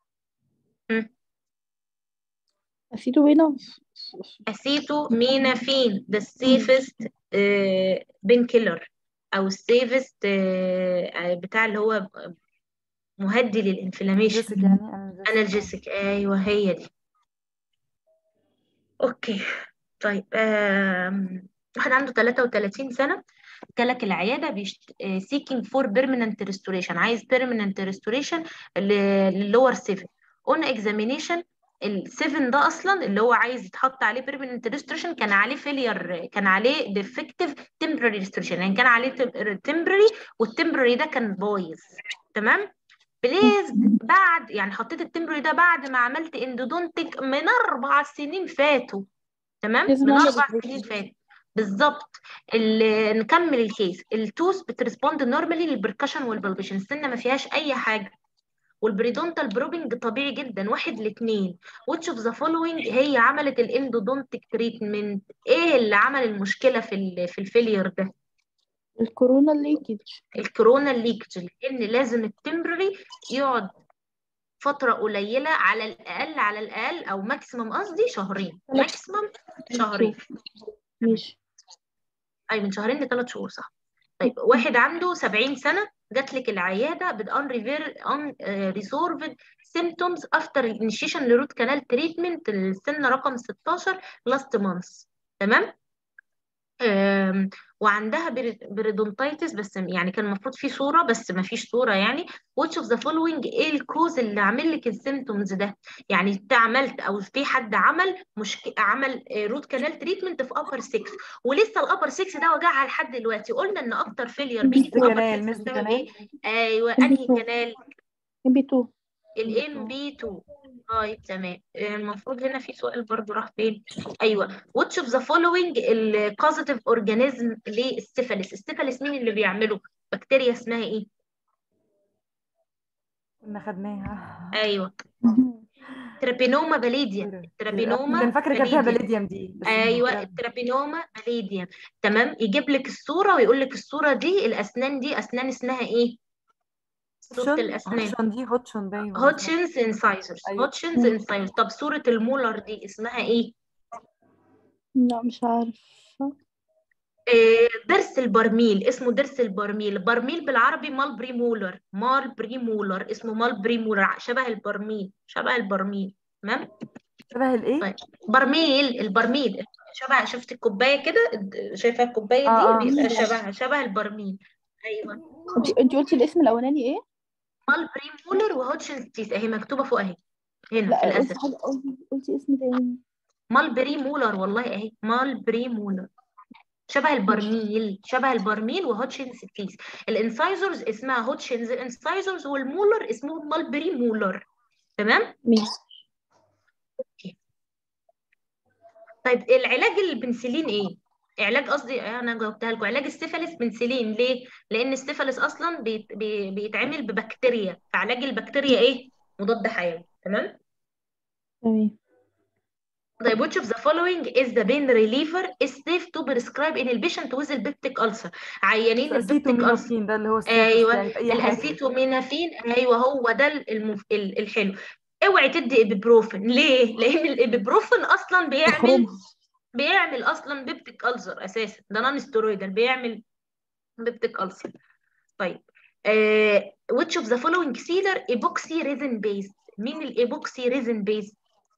اسيتو بينا أسيتو مينافين ده السيفست بين كيلر أو السيفست بتاع اللي هو مهدي للانفلاميشن جيسيك يعني analgesic. انالجيسيك ايوه هي دي اوكي طيب آم، واحد عنده 33 سنه جالك العياده بيشت... سيكينج فور بيرمننت ريستوريشن عايز بيرمننت ريستوريشن للور 7 اون اكزامينيشن ال7 ده اصلا اللي هو عايز يتحط عليه بيرمننت ريستوريشن كان عليه فيلير كان عليه ديفكتيف تمبرري ريستوريشن يعني كان عليه تمبرري والتمبرري ده كان بايظ تمام بليز بعد يعني حطيت التمبرري ده بعد ما عملت اندودونتك من اربع سنين فاتوا تمام لازم من أعمل اربع replacement. سنين فاتوا بالظبط ال- نكمل الكيس التوث بترسبوند نورمالي للبركشن والبلبيشن السنه ما فيهاش اي حاجه والبريدونتال بروبنج طبيعي جدا واحد لاتنين which of the following هي عملت الاندودونتيك تريتمنت ايه اللي عمل المشكله في ال في الفيلير ده الكورونا ليكج الكورونا ليكج لان لازم التمبرري يقعد فتره قليله على الاقل على الاقل او ماكسيمم قصدي شهرين ثلاث ماكسيمم شهرين ماشي اي من شهرين لثلاث شهور صح طيب واحد عنده 70 سنة جات لك العيادة ب unresolved symptoms after initiation لروت كانال تريتمنت السنة رقم 16 last month تمام آم، وعندها بريدونتايتس بس يعني كان المفروض في صورة بس ما فيش صورة يعني which of the following ايه الكوز اللي عامل لك السيمتومز ده يعني انت عملت او في حد عمل مشك... عمل روت كانال تريتمنت في upper 6 ولسه الابر 6 ده وجعها لحد دلوقتي قلنا ان اكتر فيلير بيجي في مست الابر كنال 6 مست بسبب كنال ايه ايوه ام بي انهي 2 كانال ام بي 2 الام بي 2 طيب تمام المفروض هنا في سؤال برضو راح فين ايوه which of the following ال causative organism للسيفاليس السيفاليس مين اللي بيعمله بكتيريا اسمها ايه كنا خدناها ايوه ترابينوما باليديوم كان ترابينوما فاكره كانت فيها باليديوم بليديوم دي بس ايوه مش الترابينوما باليديوم تمام يجيب لك الصوره ويقول لك الصوره دي الاسنان دي اسنان اسمها ايه صوره هوتشن الاسنان هوتشن دي هوتشن باين ولا اسمها هوتشنز انسايزرز ايوه هوتشنز انسايزرز طب صوره المولر دي اسمها ايه لا مش عارفة آه، ضرس البرميل اسمه ضرس البرميل برميل بالعربي مال بريمولر مال بريمولر اسمه مال بريمولر شبه البرميل شبه البرميل تمام شبه الايه طيب برميل البرميل شبه شفت الكوبايه كده شايفه الكوبايه اه دي اه بيبقى شبهها شبه البرميل ايوه انت انت قلتي الاسم الاولاني ايه مال بريمولر وهوتشنز تيس اهي مكتوبه فوق اهي هنا في لا قلتي الاسد حاجة قلتي قلتي اسم تاني مال بريمولر والله اهي مال بريمولر شبه ماشي البرميل شبه البرميل وهوتشنز تيس الانسايزرز اسمها هوتشنز انسايزرز والمولر اسمه مالبري مولر تمام ماشي طيب العلاج البنسلين ايه علاج قصدي انا جاوبتها لكم علاج السيفاليس بنسلين ليه لان السيفاليس اصلا بيت بي بيتعمل ببكتيريا فعلاج البكتيريا ايه مضاد حيوي تمام تمام طيب which of the following is the pain reliever is safe to prescribe in a patient with البيبتيك ألسر عيانين البيبتيك ألسر اسيتومينوفين ده اللي هو السيفست ايوه يعني في اي حاجه الاسيتومينافين ايوه هو ده المف... ال- الحلو اوعي تدي ابيبروفين ليه لان الابيبروفين اصلا بيعمل تخرمها بيعمل اصلا بيبتيك ألسر اساسا ده نون ستيرويدال بيعمل بيبتيك ألسر طيب آه which of the following sealer epoxy resin based مين الايبوكسي ريزن بيست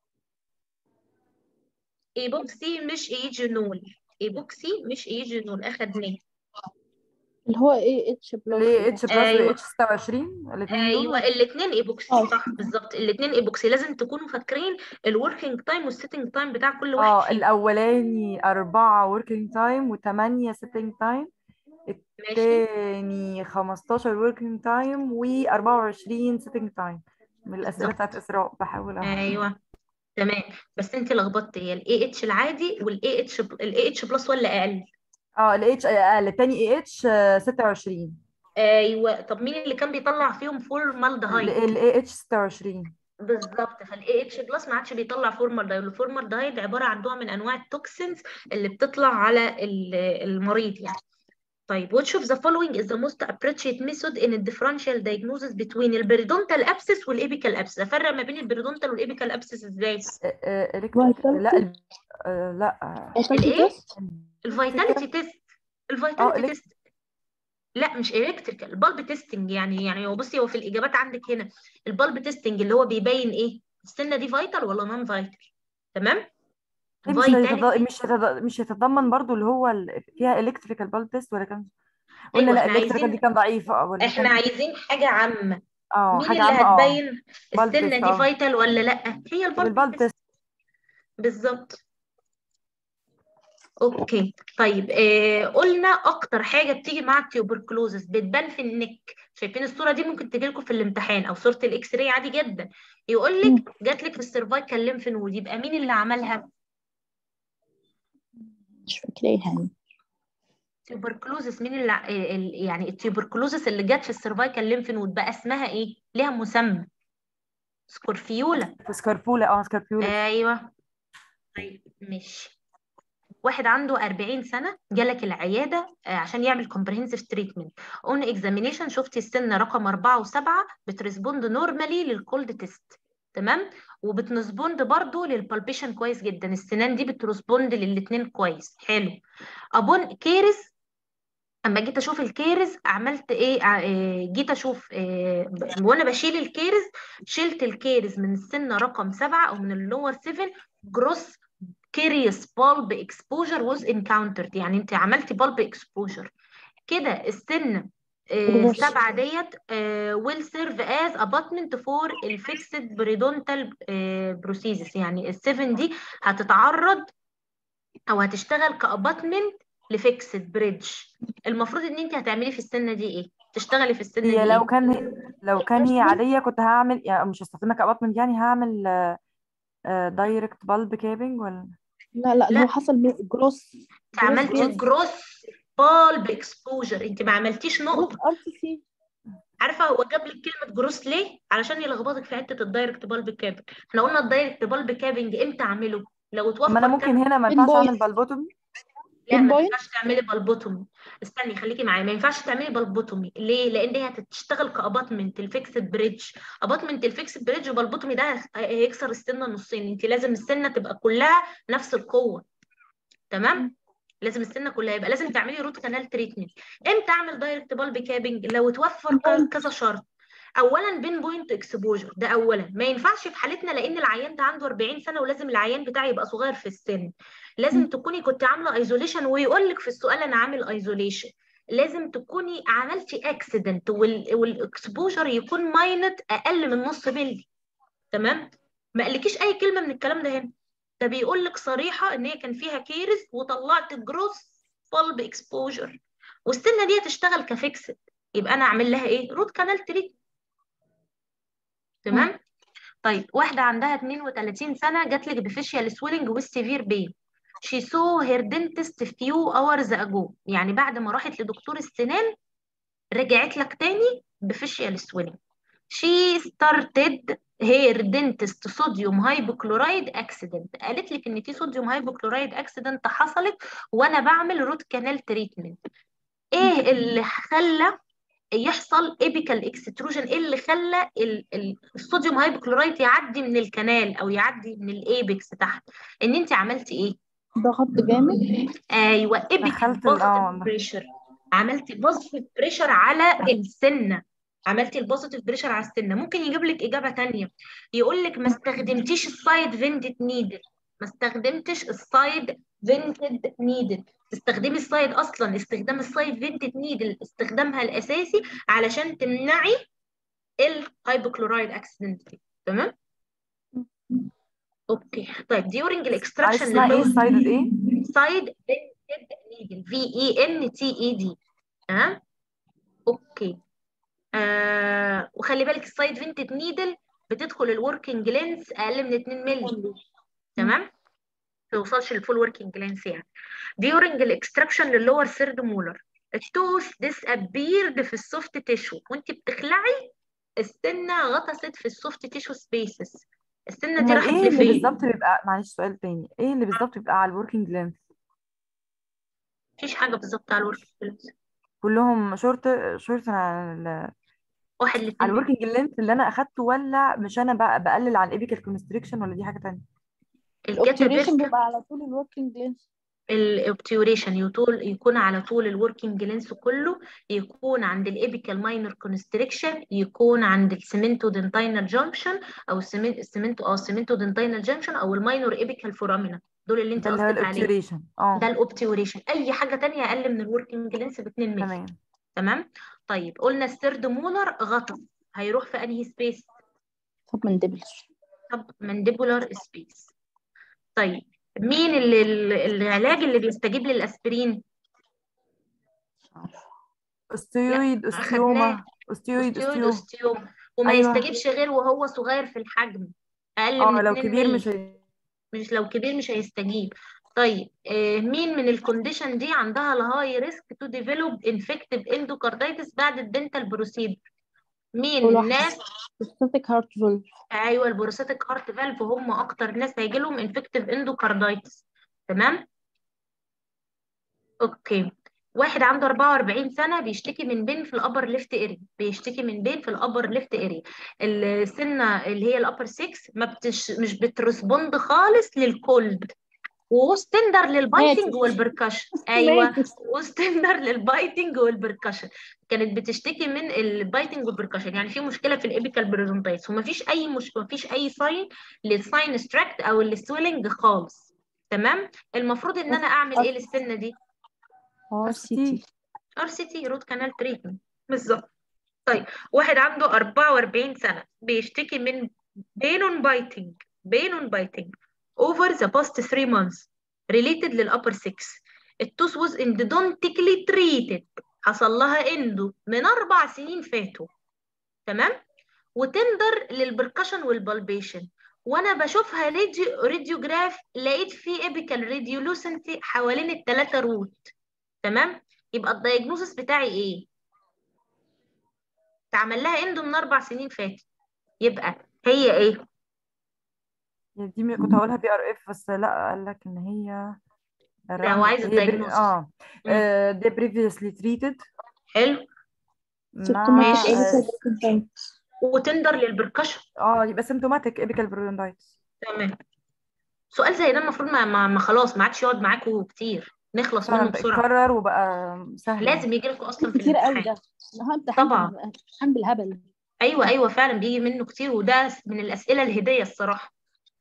ايبوكسي مش ايجينول ايبوكسي مش ايجينول اخدناه اللي هو ايه اتش بلس ليه اتش بلس أيوة. و اتش 26 الاثنين دول ايوه الاثنين ايبوكسي آه. صح بالظبط الاثنين ايبوكسي لازم تكونوا فاكرين الوركينج تايم والسيتنج تايم بتاع كل واحد اه فيهم الاولاني أربعة working time و8 sitting time ماشي التاني 15 working time و24 sitting time من الأسئلة بالظبط بتاعت إسراء بحاول أهو ايوه تمام بس انت لخبطت هي الاي اتش العادي والاي اتش الاي اتش بلس ولا اقل اه ال H اقل التاني اي اتش 26 ايوه طب مين اللي كان بيطلع فيهم فورمالدهايد ال اي اتش 26 بالظبط فالاي اتش بلس ما عادش بيطلع فورمالدهايد الفورمالدهايد عباره عن نوع من انواع التوكسينز اللي بتطلع على ال- المريض يعني طيب which of the following is the most appropriate method in the differential diagnosis between البريدونتال abscess والابيكال abscess افرق ما بين البريدونتال والابيكال abscess ازاي الكتريك لا ال- آه، لا الايه تيست الفيتاليتي تيست اه الفيتاليتي إلك- تيست لا مش الكتريكال البالب تيستنج يعني يعني هو بصي هو في الاجابات عندك هنا البالب تيستنج اللي هو بيبين ايه السنه دي فايتال ولا نون فايتال تمام ليه مش هيتض... فيتاليتي مش هيتض... مش هيتضمن برضو اللي هو ال... فيها الكتريكال بال تيست ولا كان قلنا ايوه لا احنا الالكتريكال دي عايزين كان ضعيفة ولا احنا كان عايزين حاجه عامه اه مين حاجة اللي عامة اه هتبين بال السنه تيست دي اه فايتال ولا لا هي البالب البال تيست تيست بالظبط اوكي طيب آه قلنا اكتر حاجه بتيجي مع التيوبركلوزس بتبان في النك شايفين الصوره دي ممكن تجي لكم في الامتحان او صوره الاكس راي عادي جدا يقول مم. لك جات لك في السيرفايكال ليمف نود يبقى مين اللي عملها مش فاكراها يعني تيوبركلوزس مين اللي ال- يعني التيوبركلوزس اللي جت في السيرفايكال ليمف نود بقى اسمها ايه ليها مسمى سكورفيولا سكارفولا اه سكارفيولا ايوه طيب ماشي واحد عنده 40 سنة جالك العيادة آه، عشان يعمل comprehensive treatment on examination شفتي السن رقم 4 و7 بترسبوند نورمالي للكولد تيست تمام وبترسبوند برضو للبالبيشن كويس جدا السنان دي بترسبوند للاتنين كويس حلو ابون كيرس اما جيت اشوف الكيرز عملت ايه ع- آه، جيت اشوف آه، ب- وانا بشيل الكيرز شلت الكيرز من السن رقم سبعة او من اللور 7 جروس كيريوس بالب اكسبوجر واز انكاونترد يعني انت عملتي بالب اكسبوجر كده السن آه، Gross. سبعة ديت ويل سيرف از اباتمنت فور الفيكسد بريدونتال بروسيسس يعني السفن دي هتتعرض او هتشتغل كاباتمنت لفيكسد بريدج المفروض ان انت هتعملي في السنه دي ايه تشتغلي في السنه هي دي لو ايه كان لو كان هي عادية كنت هعمل يعني مش هستخدمها كاباتمنت يعني هعمل دايركت بالب كابنج ولا لا لا اللي لا هو حصل جروس انت عملتي جروس جروس بالب اكسبوجر انت ما عملتيش جروس نقطه ار سي سي عارفه هو جاب لك كلمه جروس ليه علشان يلخبطك في حته الدايركت بالب كابنج احنا قلنا الدايركت بالب كابنج امتى اعمله لو ما اتوفر انا ممكن كام هنا ما بين ينفعش اعمل بوينت بالبوتومي لا بين ما بوينت تنفعش تعملي بالبوتومي استني خليكي معايا ما ينفعش تعملي بالبوتومي ليه لان هي هتشتغل كاباتمنت الفيكسد بريدج اباتمنت الفيكسد بريدج وبالبوتومي ده هيكسر السنه نصين انت لازم السنه تبقى كلها نفس القوه تمام لازم السنه كلها يبقى لازم تعملي روت كانال تريتمنت امتى اعمل دايركت بالب كابنج لو توفر بين ك- بوينت كذا شرط اولا بين بوينت اكسبوجر ده اولا ما ينفعش في حالتنا لان العيان ده عنده 40 سنه ولازم العيان بتاعي يبقى صغير في السن لازم تكوني كنت عامله ايزوليشن ويقول لك في السؤال انا عامل ايزوليشن لازم تكوني عملتي اكسيدنت والاكسبوجر يكون ماينت اقل من نص ملي تمام ما قالكيش اي كلمه من الكلام ده هنا ده بيقول لك صريحه ان هي كان فيها كيرز وطلعت جروس بالب اكسبوجر والسنه دي هتشتغل كفيكسد يبقى انا اعمل لها ايه روت كانال تريت تمام طيب واحده عندها 32 سنه جات لك بفيشيال سويلنج والسيفير بين she saw her dentist few hours ago يعني بعد ما راحت لدكتور السنان رجعت لك تاني بفيشيال سويلنج she started her dentist صوديوم هايبوكلورايد اكسيدنت قالت لك ان في صوديوم هايبوكلورايد اكسيدنت حصلت وانا بعمل روت كانال تريتمنت ايه اللي خلى يحصل ايبيكال اكستروجن ايه اللي خلى ال- ال- الصوديوم هايبوكلورايد يعدي من الكنال او يعدي من الايبكس تحت ان انت عملتي ايه ضغط جامد ايوه ايبيكال دخلت ال بوزيتيف اه بريشر عملتي بوزيتيف بريشر على السنه عملتي البوزيتيف بريشر على السنه ممكن يجيب لك اجابه تانية يقول لك ما استخدمتيش السايد فيندد نيدل ما استخدمتش السايد فيندد نيدل تستخدمي السايد اصلا استخدام السايد فيندد نيدل استخدامها الاساسي علشان تمنعي الهايبوكلورايد اكسيدنت تمام اوكي طيب during معلش الاكستراكشن اسمها ايه السايد ايه سايد فينتد نيدل في اي ان تي اي دي تمام اوكي آه وخلي بالك السايد فينتد نيدل بتدخل الوركينج لينس اقل من 2 مللي تمام ما توصلش للفول وركينج لينس يعني during الاكستراكشن للور ثيرد مولر التوث disappeared في السوفت تيشو وانت بتخلعي السنه غطست في السوفت تيشو سبيسز السنه دي امال راحت ايه اللي لفين بالظبط بيبقى معلش سؤال تاني ايه اللي بالظبط بيبقى على الوركينج لينث مفيش حاجه بالظبط على الوركينج لينس كلهم شورت شورت على ال- واحد على لاتنين الوركينج لينث اللي انا اخدته ولا مش انا بقى بقلل عن الايبيكال كونستريكشن ولا دي حاجه تانية الجاتا الاوبتيوريشن بيركا بيبقى على طول الوركينج لينس الاوبتيوريشن يطول يكون على طول الوركينج لينس كله يكون عند الابيكال ماينر كونستريكشن يكون عند السيمنتو دنتاينال جانكشن او السيمن- السيمنتو او السيمنتو دنتاينال جانكشن او الماينر ابيكال فورامينا دول اللي انت ده اللي هو قصدك عليه الاوبتيوريشن ده اه الاوبتيوريشن اي حاجه تانية اقل من الوركينج لينس ب 2 مللي تمام تمام طيب قلنا السيرد مولر غطس هيروح في انهي سبيس طب ما ندبلش طب مانديبولار سبيس طيب مين اللي اللي- العلاج اللي بيستجيب للاسبرين مش عارفة لا اوستيويد اخدناه اوستيوما اوستيويد اوستيويد اوستيو اوستيوم وما ايوه يستجيبش غير وهو صغير في الحجم اقل اه من لو 2 كبير مللي مش هي... مش لو كبير مش هيستجيب طيب آه مين من الكونديشن دي عندها الهاي ريسك تو ديفلوب انفكتيف اندوكاردايتس بعد الدنتال بروسيدر مين كل واحدة الناس بروستاتيك هارت فولف ايوه البروستاتيك هارت فالف هم اكتر ناس هيجي لهم انفكتيف اندوكاردايتس تمام اوكي واحد عنده 44 سنة بيشتكي من بين في الأبر ليفت اريا بيشتكي من بين في الأبر ليفت اريا السنة اللي هي الأبر 6 ما بتش مش بترسبوند خالص للكولد وستندر للبايتنج ماتت. والبركشن ايوه ماتت. وستندر للبايتنج والبركشن كانت بتشتكي من البايتنج والبركشن يعني في مشكله في الابيكال بريزونتايتس ومفيش اي مش مفيش اي ساين للساين ستراكت او السويلنج خالص تمام المفروض ان انا اعمل ايه للسنه دي ار سي تي ار سي تي روت كانال تريتمنت بالظبط طيب واحد عنده 44 سنه بيشتكي من بين اون بايتنج بين اون بايتنج over the past 3 months related للupper 6 التوث was endodontically treated حصل لها اندو من اربع سنين فاتوا تمام وتندر للبركشن والبالبيشن وانا بشوفها راديو راديوجراف لقيت فيه ابيكال راديولوسنتي حوالين الثلاثه روت تمام يبقى الدايجنوزس بتاعي ايه اتعمل لها اندو من اربع سنين فاتت يبقى هي ايه يعني دي م- كنت هقولها بي ار اف بس لا قال لك ان هي لا هو عايز هي بري... الدايجنوزس اه آه، دي previously treated حلو مع ماشي. اه وتندر للبركشن آه، يبقى symptomatic apical periodontitis تمام سؤال زي ده المفروض ما, ما, ما خلاص ما عادش يقعد معاكوا كتير نخلص منه فعلا بسرعه اتكرر وبقى سهل لازم يجي لكم اصلا في كتير قوي الامتحان ده ده امتحان طبعا. بال- امتحان بالهبل ايوه ايوه فعلا بيجي منه كتير وده من الاسئله الهديه الصراحه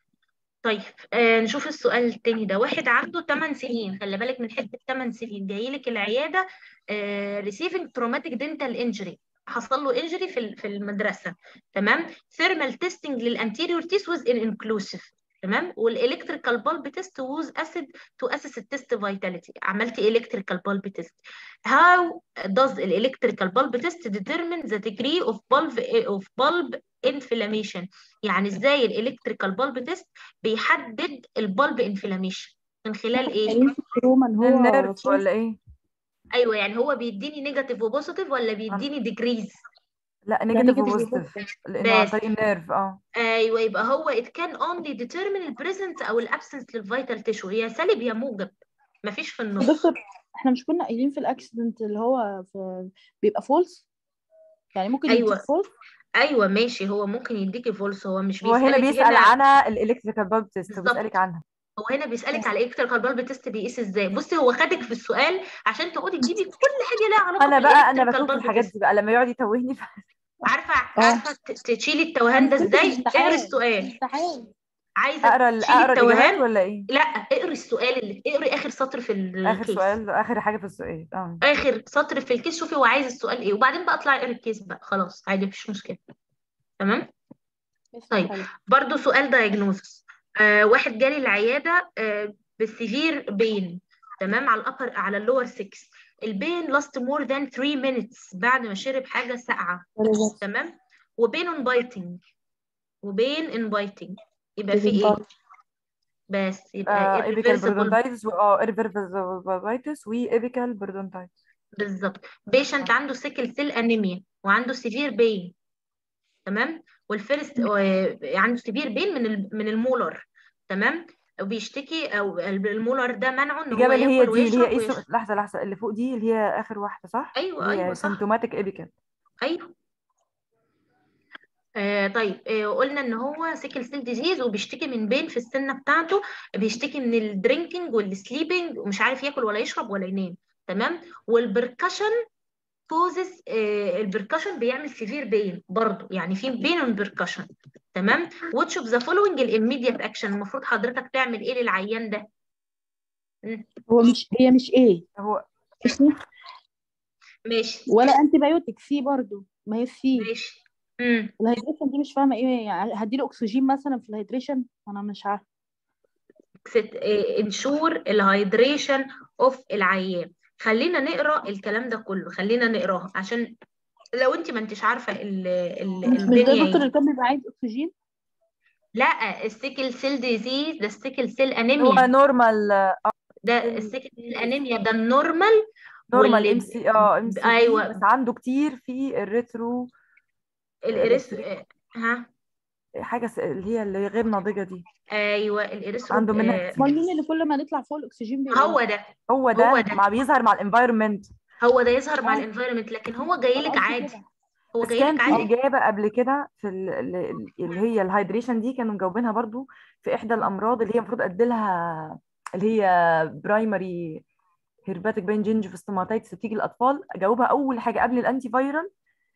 طيب آه نشوف السؤال التاني ده واحد عنده 8 سنين خلي بالك من حته 8 سنين جاي لك العياده آه receiving traumatic dental injury حصل له انجري في ال- في المدرسه تمام ثيرمال تيستنج للانتيريور تيس was inconclusive تمام والالكتريكال بالب تيست ووز اسيد تو اسس التيست فيتاليتي عملت الكتريكال بالب تيست how does الالكتريكال بالب تيست determine the degree of bulb of bulb inflammation يعني ازاي الالكتريكال بالب تيست بيحدد البالب انفلاميشن من خلال ايه قايلين في الروما ان هو النيرف فوق ولا ايه ايوه يعني هو بيديني نيجاتيف وبوزيتيف ولا بيديني ديجريز لا ده نيجاتيف negative وبوزيتيف لانه عن بس. طريق النيرف اه ايوه يبقى هو it can only determine البريزنس او الابسنس للفيتال تيشو يا سالب يا موجب مفيش في النص دكتور احنا مش كنا قايلين في الاكسيدنت اللي هو في بيبقى فولس يعني ممكن أيوة. يديك فولس ايوه ماشي هو ممكن يديكي فولس هو مش هو هنا بيسألك بيسأل عنها الالكتريكال بالب تيست بالظبط. وبيسألك عنها هو هنا بيسألك على الكتريكال بالب تيست بيقيس ازاي بصي هو خدك في السؤال عشان تقعدي تجيبي كل حاجه لها علاقه انا بقى انا بالإلكتريكال بشوف bulb الحاجات test. دي بقى لما يقعد يتوهني ف... عارفه آه. عارفه ت- تشيلي التوهان ده كنت ازاي امتحان. اقري السؤال امتحان عايزه اقرا ال- تشيلي اقرا الاجابات التوهان ولا ايه لا اقري السؤال اللي اقري اخر سطر في اخر الكيس سؤال اخر حاجه في السؤال اه اخر سطر في الكيس شوفي هو عايز السؤال ايه وبعدين بقى اطلعي اقري الكيس بقى خلاص عادي مفيش مشكله تمام طيب. برضو سؤال دايجنوزس آه واحد جالي العياده آه بسيفير بين تمام على الابر على اللور 6 البين لاست مور ذان 3 minutes بعد ما شرب حاجه ساقعه تمام وبين اون بايتنج وبين ان بايتنج يبقى في ايه بس يبقى ايبيكال irreversible بيردونتايتس اه ايرفيربيزابيتس وايبيكال بيردونتايتس بالظبط بيشنت عنده سيكل سيل انيميا وعنده سيفير بين تمام والفيرست عنده سيفير بين من ال- من المولر تمام وبيشتكي او المولر ده منعه ان هو الإجابة اللي هي ياكل دي اللي هي ويشرب ايه ويشرب سو- لحظة لحظة اللي فوق دي اللي هي آخر واحدة صح؟ ايوه اللي ايوه هي صح symptomatic ايبيكال ايوه آه طيب آه قلنا ان هو سيكل سيل ديزيز وبيشتكي من بين في السنه بتاعته بيشتكي من الدرينكينج والسليبنج ومش عارف ياكل ولا يشرب ولا ينام تمام والبركشن كوزز البركشن بيعمل سيفير بين برضه يعني في بين والبركشن تمام which of the following الاميديت اكشن المفروض حضرتك تعمل ايه للعيان ده مم، هو مش هي مش ايه هو اسمه ماشي ولا انتي بايوتيك سي برضو ما هي سي ماشي امم الهيدريشن دي مش فاهمه ايه يعني هديله اكسجين مثلا في الهيدريشن انا مش عارفه انشور الهايدريشن اوف العيان خلينا نقرا الكلام ده كله خلينا نقراه عشان لو انت ما انتش عارفه ال ال مش مش ده الدنيا الدكتور ايه اللي كان بيبقى عايز اكسجين لا السيكل سيل ديزيز ده السيكل سيل هو انيميا نورمال ده السيكل سيل انيميا ده النورمال نورمال واللي ام سي اه ام سي بي ايوه بس عنده كتير في الريترو الاريث ريتري ها حاجة س- اللي هي اللي غير ناضجة دي ايوه الاريثرو عنده منها آه، كتير امال مين اللي كل ما نطلع فوق الاكسجين بيقل هو ده هو هو ده ده مع بيظهر مع الانفايرمنت هو ده يظهر مع اه الانفايرمنت لكن هو جاي انا لك قصدي عادي كده هو بس جاي كان لك في عادي إجابة قبل كده في ال- ال- اللي هي الهايدريشن دي كانوا مجاوبينها برضو في إحدى الأمراض اللي هي المفروض أديلها اللي هي برايمري هيرباتيك بين جينجيفوستوماتيتس بتيجي الأطفال جاوبها أول حاجة قبل الأنتي فايرال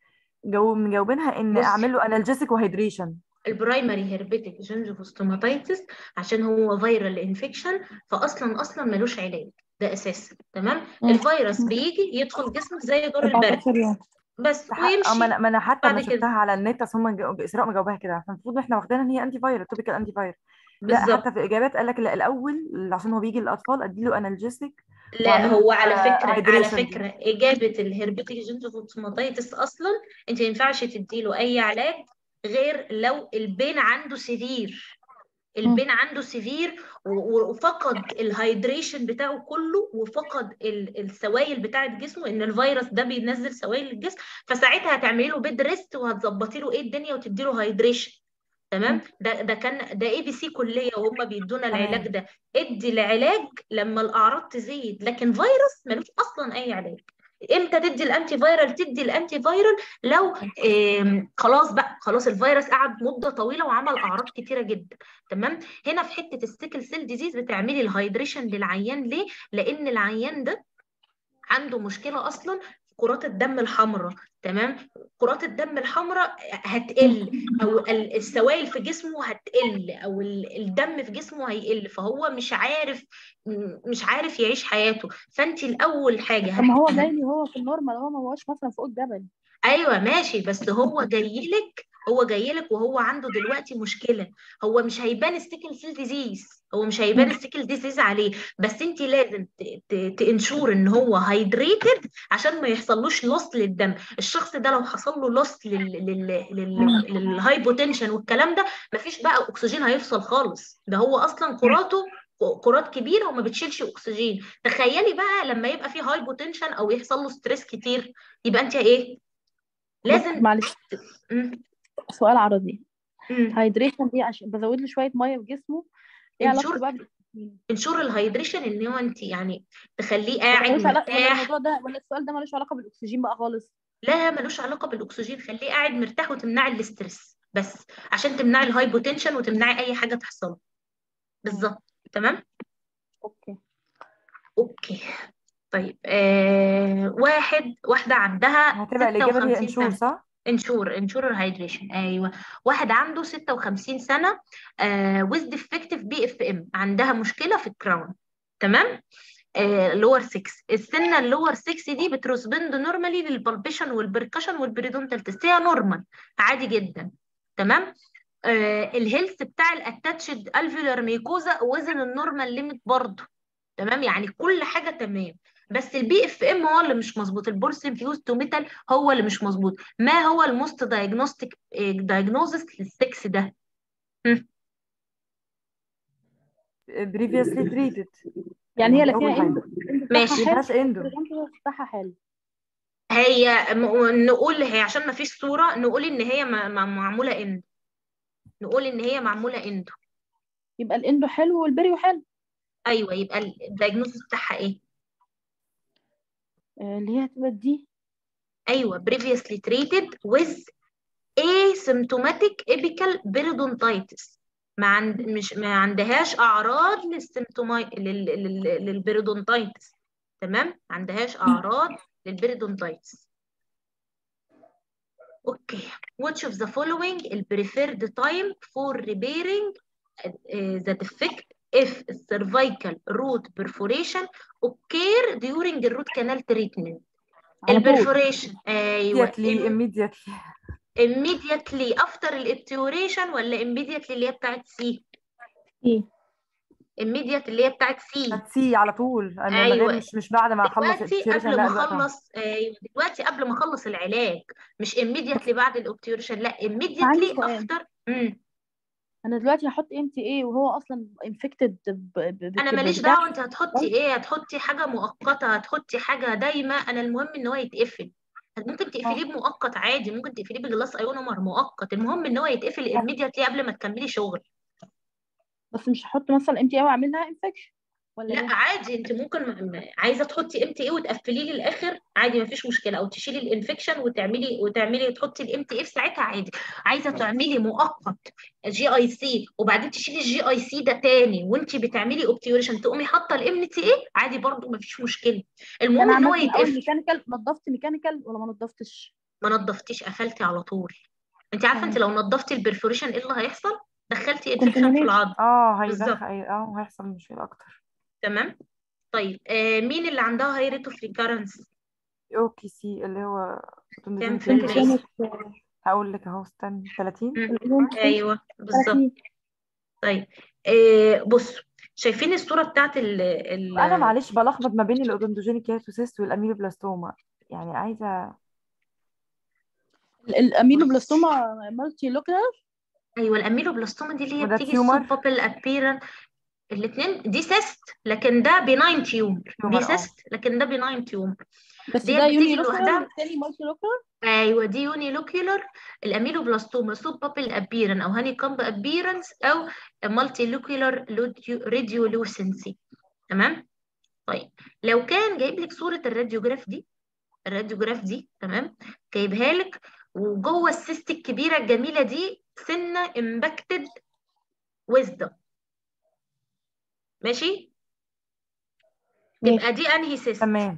جو مجاوبينها إن بص أعمل له أنالجيسيك وهيدريشن البرايمري هيربيتك جنجيفوستوماتيتس عشان هو فيرال انفكشن فاصلا اصلا ملوش علاج ده اساسا تمام مم. الفيروس بيجي يدخل جسمك زي دور البرد 14 يوم بس ده حق- اه ما ويمشي انا ما انا حتى انا بعد شفتها كده على النت بس هم جو- اسراء مجاوباها كده احنا المفروض احنا واخدينها ان هي انتي فايرال توبيكال انتي فايرال لا حتى بالظبط في الاجابات قال لك لا الاول عشان هو بيجي للاطفال اديله انالجيسيك لا واعمل له هو على فكرة على هايدريشن دي فكرة إجابة الهربتيك جنجيفوستوماتيتس أصلا أنت ما ينفعش تديله أي علاج غير لو البين عنده سيفير مم. البين عنده سيفير و- وفقد الهايدريشن بتاعه كله وفقد ال- السوائل بتاعه جسمه ان الفيروس ده بينزل سوائل الجسم فساعتها هتعملي له بيد ريست وهتظبطي له ايه الدنيا وتدي له هايدريشن تمام مم. ده ده كان ده اي بي سي كليه وهم بيدونا العلاج تمام ده ادي العلاج لما الاعراض تزيد لكن فيروس ملوش اصلا اي علاج امتى تدي الانتي فايرال تدي الانتي فايرال لو آم، خلاص بقى خلاص الفيروس قعد مده طويله وعمل اعراض كتيره جدا تمام هنا في حته السيكل سيل ديزيز بتعملي الهايدريشن للعيان ليه لان العيان ده عنده مشكله اصلا في كرات الدم الحمراء تمام كرات الدم الحمراء هتقل او ال- السوائل في جسمه هتقل او ال- الدم في جسمه هيقل فهو مش عارف مش عارف يعيش حياته فانت الاول حاجه طب ما هو هت... جاي لي هو في النورمال هو ما هوش مثلا فوق الجبل ايوه ماشي بس هو جاي لك هو جاي لك وهو عنده دلوقتي مشكله هو مش هيبان السيكل سيل ديزيز هو مش هيبان مم. السيكل ديزيز عليه بس انت لازم تنشور ان هو هايدريتد عشان ما يحصلوش لوس للدم الشخص ده لو حصل له لوس لل لل لل مم. للهايبوتنشن والكلام ده مفيش بقى اكسجين هيفصل خالص ده هو اصلا كراته كرات كبيره وما بتشيلش اكسجين تخيلي بقى لما يبقى فيه هايبوتنشن او يحصل له ستريس كتير يبقى انت ايه بص لازم معلش مم. سؤال عرضي مم. هايدريشن دي عشان بزود له شويه ميه في جسمه ايه علاقته انشور بقى بالاكسجين انشور الهيدريشن ان هو انت يعني تخليه ولا قاعد ملوش علاقه ولا مرتاح الموضوع ده ولا السؤال ده ملوش علاقه بالاكسجين بقى خالص لا ملوش علاقه بالاكسجين خليه قاعد مرتاح وتمنعي الاسترس بس عشان تمنعي الهايبوتنشن وتمنعي اي حاجه تحصل مم. بالظبط تمام اوكي اوكي طيب آه واحد واحده عندها هتبقى الإجابة اللي هي 56 انشور سنه صح؟ انشور انشور هايدريشن ايوه واحد عنده 56 سنه آه ويز ديفكتيف بي اف ام عندها مشكله في الكراون تمام لور 6 السنه اللور 6 دي بترسبند نورمالي للبالبيشن والبركشن والبريدونتال تيست هي نورمال عادي جدا تمام آه الهيلث بتاع الاتاتشد الفيولار ميكوزا وزن النورمال ليميت برضه تمام يعني كل حاجه تمام بس البي اف ام هو اللي مش مظبوط البورسلين فيوز تو ميتال هو اللي مش مظبوط ما هو الموست دايجنوستيك دايجنوزس للسكس ده هم. previously treated يعني هي دي لا فيها أول حاجة اندو الاندو ماشي بتاعها حلو مفيهاش اندو والبريدونتال بتاعها حلو هي م- نقول هي عشان ما فيش صوره نقول ان هي م- م- معموله اندو نقول ان هي معموله اندو يبقى الاندو حلو والبريو حلو ايوه يبقى الدايجنوزس بتاعها ايه آه، اللي هي هتبقى دي ايوه previously treated with asymptomatic apical periodontitis ما عند مش ما عندهاش اعراض للسيمتوماي لل... لل... للبيريدونتايتس تمام ما عندهاش اعراض للبيريدونتايتس اوكي which of the following is preferred time for repairing uh, the defect if cervical root perforation occur during the root canal treatment على طول البرفوريشن ايوه immediately immediately immediately after الابتوريشن ولا immediately اللي هي بتاعت سي ايه immediate اللي هي بتاعت سي هتسي على طول انا من غير ايوه مش مش بعد ما اخلص دلوقتي الابتيوريشن قبل لا ما دلوقتي أهو. اخلص ايوه دلوقتي قبل ما اخلص العلاج مش immediately بعد الاوبتيوريشن لا عندي immediately سؤال after امم انا دلوقتي هحط ام تي اي وهو اصلا انفكتد انا ماليش دعوه انت هتحطي ايه هتحطي حاجه مؤقته هتحطي حاجه دايمه انا المهم ان هو يتقفل ممكن تقفليه بمؤقت عادي ممكن تقفليه بجلاس ايونومر مؤقت المهم ان هو يتقفل immediately قبل ما تكملي شغل بس مش هحط مثلا ام تي اي واعمل لها انفكشن ولا لا ايه عادي انت ممكن م- م- عايزه تحطي ام تي اي وتقفليه للاخر عادي مفيش مشكله او تشيلي الانفكشن وتعملي وتعملي تحطي الام تي اي في ساعتها عادي عايزه تعملي مؤقت جي اي سي وبعدين تشيلي الجي اي سي ده تاني وانت بتعملي اوبتيوريشن تقومي حاطه الام تي اي عادي برضو مفيش مشكله المهم انا ان هو عملت من الاول يتقفل ميكانيكال نضفت ميكانيكال ولا ما نضفتش ما نضفتيش قفلتي على طول انت عارفه انت تمام لو نضفتي البرفوريشن ايه اللي هيحصل دخلتي انفكشن في contamination العظم اه بالظبط هيدخل اه هيحصل مشكلة اكتر تمام طيب آه مين اللي عندها هاي ريت اوف ريكارنس او كي سي اللي هو كام اوتونوجينيك في المية كيس كانت هقول لك اهو استنى 30 مم. ايوه بالظبط 30 طيب آه بصوا شايفين الصوره بتاعت ال ال انا معلش بلخبط ما بين الاودونتوجينيك كيراتوسيست والاميلوبلاستوما يعني عايزة الاميلوبلاستوما مالتي لوكالر ايوه الاميلوبلاستوما دي اللي هي وده بتيجي تيومر السوبابل ابيرن الاثنين دي سيست لكن ده بيناين تيومر دي تيومر اه سيست لكن ده بيناين تيومر بس ديت ده بتيجي يوني لوكالر لوحدها والتاني مالتي لوكالر ايوه دي يوني لوكيولر الاميلوبلاستوما سوب بابل ابيرن او هاني كامب ابيرنس او مالتي لوكيولر راديولوسنسي تمام طيب لو كان جايب لك صوره الراديوجراف دي الراديوجراف دي تمام جايبها لك وجوه السيست الكبيره الجميله دي سنه امباكتد ويزدم ماشي ماشي تبقى دي انهي سيست تمام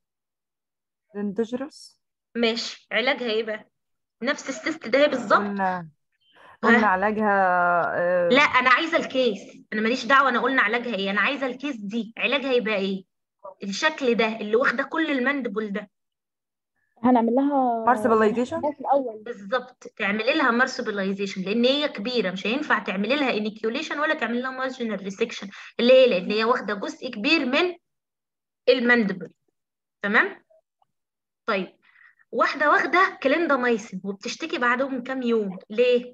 دنتجرس ماشي علاجها ايه بقى نفس السيست ده بالظبط قلنا قلنا ها علاجها لا آه، انا عايزه الكيس انا ماليش دعوه انا قلنا علاجها ايه انا عايزه الكيس دي علاجها يبقى ايه الشكل ده اللي واخده كل المندبل ده هنعمل لها مارسبلايزيشن في الاول بالظبط تعملي لها مارسبلايزيشن لان هي كبيره مش هينفع تعملي لها انيكيوليشن ولا تعملي لها مارجنال ريسكشن ليه لان هي واخده جزء كبير من المندبل تمام طيب واحده واخده كليندامايسين وبتشتكي بعدهم كام يوم ليه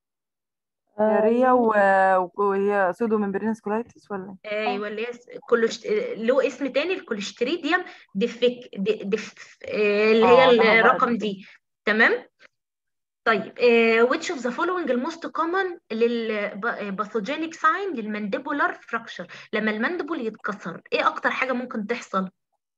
ريا و- وهي سودو ممبرينس كولايتس ولا ايوه اللي هي س- كولوشت... له اسم تاني الكوليستريديوم ديفيك دي... دف... آه، اللي هي اه ده هو بقى الرقم دي تمام طيب آه، which of the following الموست common للباثوجينيك ساين للمانديبولار فراكشر لما المانديبول يتكسر ايه اكتر حاجه ممكن تحصل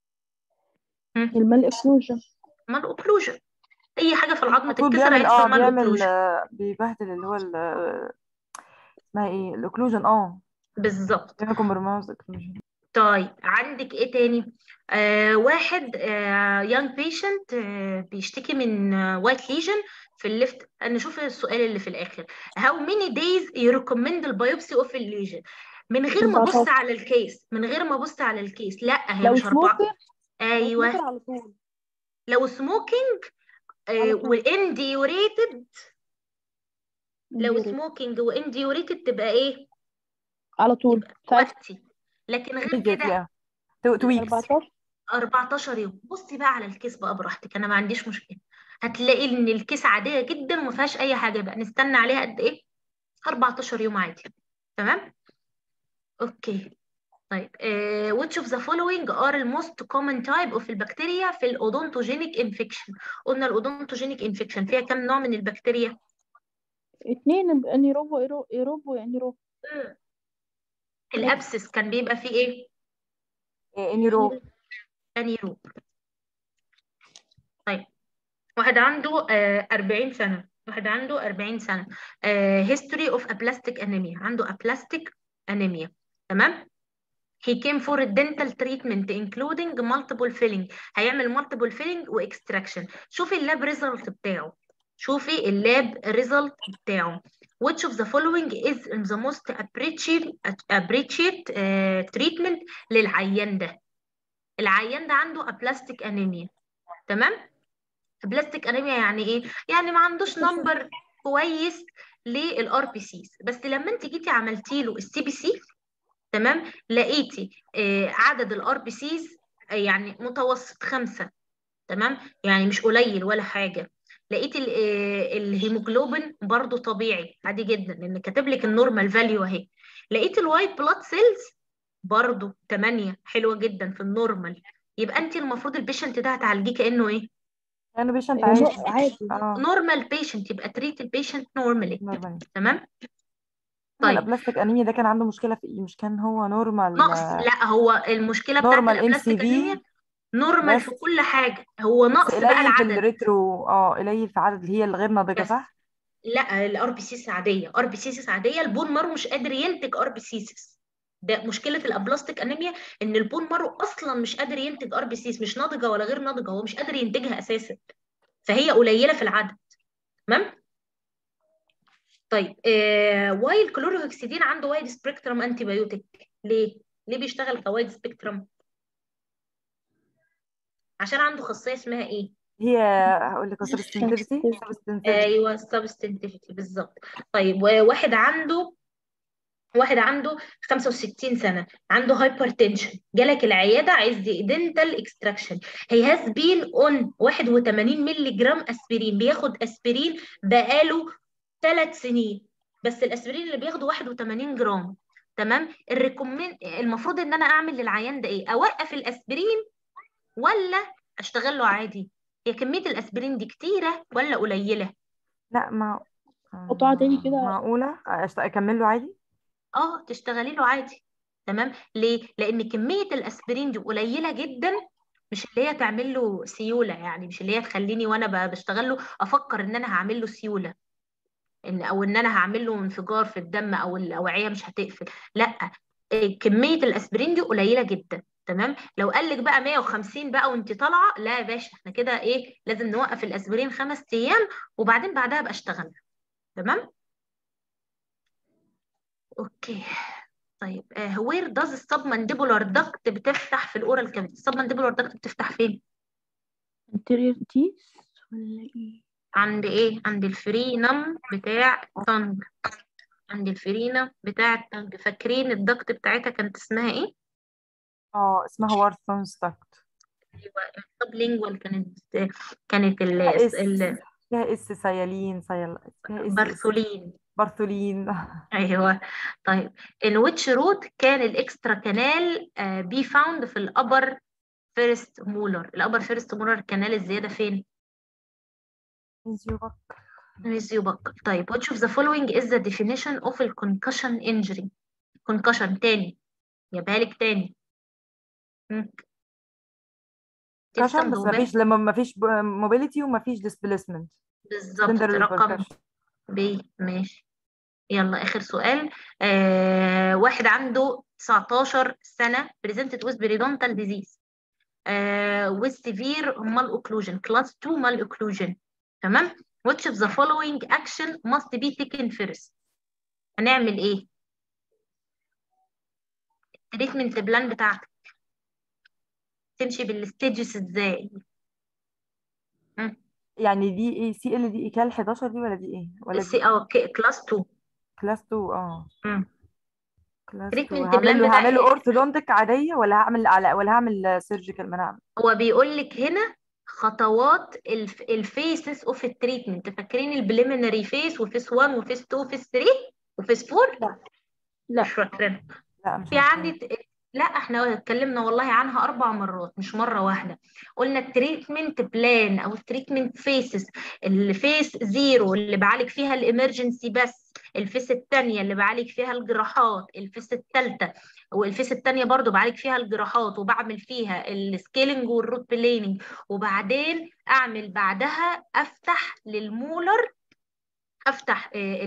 المال اكلوجن مال اوكلوجن اي حاجه في العظم المفروض تتكسر بيعمل اه هيحصل مال بيعمل اوكلوجن آه، بيبهدل اللي هو ال- آه، اسمها ايه الاوكلوجن اه بالظبط بيعمل كومبرمايز اوكلوجن طيب عندك ايه تاني آه واحد آه young patient آه بيشتكي من وايت ليجن في الليفت نشوف السؤال اللي في الاخر how many days you recommend البيوبسي اوف الليجن من غير ما ابص 14 على الكيس من غير ما ابص على الكيس لا هي لو مش اربعة سموكر لو ايوه سموكر على طول لو سموكينج على آه طول وانديوريتد لو انديوريت سموكينج وانديوريتد تبقى ايه على طول تبقى ساعتها وقتي لكن غير immediate كده yeah two, two weeks 14 14 يوم بصي بقى على الكيس بقى براحتك انا ما عنديش مشكله هتلاقي ان الكيس عاديه جدا وما فيهاش اي حاجه بقى نستنى عليها قد ايه 14 يوم عادي تمام اوكي طيب uh, which of the following are the most common type of البكتيريا في الاودونتوجينيك انفكشن قلنا الاودونتوجينيك انفكشن فيها كم نوع من البكتيريا اتنين انيروب وإيرو- ايروب وانيروب مم. الابسس كان بيبقى فيه ايه اني رو انيروب طيب واحد عنده آه 40 سنة واحد عنده 40 سنة آه history of aplastic anemia عنده aplastic anemia تمام he came for a dental treatment including multiple filling هيعمل multiple filling و extraction شوفي اللاب result بتاعه شوفي اللاب result بتاعه which of the following is the most appropriate appropriate uh, treatment للعيان ده العيان ده عنده aplastic anemia تمام بلاستيك انيميا يعني ايه يعني ما عندوش نمبر كويس للار بي سيز بس لما انت جيتي عملتي له السي بي سي تمام لقيتي آه عدد الار بي سيز يعني متوسط خمسة تمام يعني مش قليل ولا حاجة لقيت ال- آه، الهيموجلوبين برضو طبيعي عادي جدا لان كاتب لك النورمال فاليو اهي لقيت الوايت بلاد سيلز برضو 8 حلوه جدا في النورمال يبقى انت المفروض البيشنت ده هتعالجيه كانه ايه كانوا بيشنت عادي عادي عادي اه نورمال بيشنت يبقى تريت البيشنت نورمالي نورمال تمام طيب طيب الابلاستيك انيميا ده كان عنده مشكله في ايه مش كان هو نورمال نقص لا هو المشكله بتاعت نورمال ام سي الابلاستيك انيميا في نورمال بس في كل حاجه هو بس نقص بقى قليل في العدد الريترو اه قليل في عدد اللي هي الغير ناضجه بس صح لا الار بي سيس عاديه ار بي سيس عاديه البون مارو مش قادر ينتج ار بي سيس ده مشكله الابلاستيك انيميا ان البون مارو اصلا مش قادر ينتج ار بي سيس مش ناضجه ولا غير ناضجه هو مش قادر ينتجها اساسا فهي قليله في العدد تمام طيب آه واي الكلوروهكسيدين عنده وايد سبيكترم انتي بايوتيك ليه ليه بيشتغل كوايد سبيكترم عشان عنده خاصيه اسمها ايه هي هقول لك سبستنتيفيتي سبستنتيفيتي ايوه سبستنتيفيتي بالظبط طيب واحد عنده واحد عنده 65 سنة عنده هايبرتنشن جالك العيادة عايز دنتال اكستراكشن هي هاز بين اون 81 مللي جرام اسبرين بياخد اسبرين بقاله ثلاث سنين بس الاسبرين اللي بياخده 81 جرام تمام الريكومند المفروض ان انا اعمل للعيان ده ايه اوقف الاسبرين ولا اشتغل له عادي هي كمية الاسبرين دي كتيرة ولا قليلة لا ما قطعة تاني كده معقوله أشت- اكمل له عادي اه تشتغلي له عادي تمام ليه لان كميه الاسبرين دي قليله جدا مش اللي هي تعمل له سيوله يعني مش اللي هي تخليني وانا ب- بشتغل له افكر ان انا هعمل له سيوله ان او ان انا هعمل له انفجار في الدم او الاوعيه مش هتقفل لا إيه، كميه الاسبرين دي قليله جدا تمام لو قال لك بقى 150 بقى وانت طالعه لا يا باشا احنا كده ايه لازم نوقف الاسبرين خمس ايام وبعدين بعدها ابقى اشتغل تمام اوكي طيب وير داز السبمنديبولار داكت بتفتح في الاورال كافيتي السبمنديبولار داكت بتفتح فين anterior teeth ولا ايه عند ايه عند الفرينم بتاع التنج عند الفرينم بتاع التنج فاكرين الداكت بتاعتها كانت اسمها ايه اه اسمها وارثون ستاكت سبلينجوال كانت كانت ال فيها اس ال فيها اس سيالين سيال فيها اس اس بارثولين بارثولين ايوه طيب in which root كان الاكسترا كانال بي فاوند في الابر فيرست مولر الابر فيرست مولر كانال الزياده فين انزيوبك ميزيوبك طيب which of the following is the definition of a concussion injury concussion تاني جابها لك تاني مم. كشن تفهم بس جوابها مفيش لما مفيش موبيليتي ومفيش ديسبيسمنت بالظبط تندر رقم ب ماشي يلا آخر سؤال آه واحد عنده 19 سنة presented with periodontal disease آه with severe malocclusion class 2 malocclusion تمام which of the following action must be taken first هنعمل ايه التريتمنت بلان بتاعتك تمشي بالستيجز ازاي مم. يعني دي ايه سي ال دي ايكال 11 دي ولا دي ايه ولا دي السي اه كلاس 2 كلاس 2 اه مم. كلاس 2 تريتمنت هعمل بلان له بتاع هعمل له اورثودونتك عاديه ولا هعمل على ولا هعمل سيرجيكال ما انا هعمل هو بيقول لك هنا خطوات الف... الفيسز اوف التريتمنت فاكرين البليمينري فيس وفيس 1 وفيس 2 وفيس 3 وفيس 4 لا لا مش فاكرين لا مش في عارفه عندي ت- لا احنا اتكلمنا والله عنها اربع مرات مش مره واحده قلنا التريتمنت بلان او التريتمنت فيسز الفيس زيرو اللي بعالج فيها الامرجنسي بس الفيس الثانيه اللي بعالج فيها الجراحات الفيس الثالثه والفيس الثانيه برضو بعالج فيها الجراحات وبعمل فيها السكيلنج والروت بليننج وبعدين اعمل بعدها افتح للمولر افتح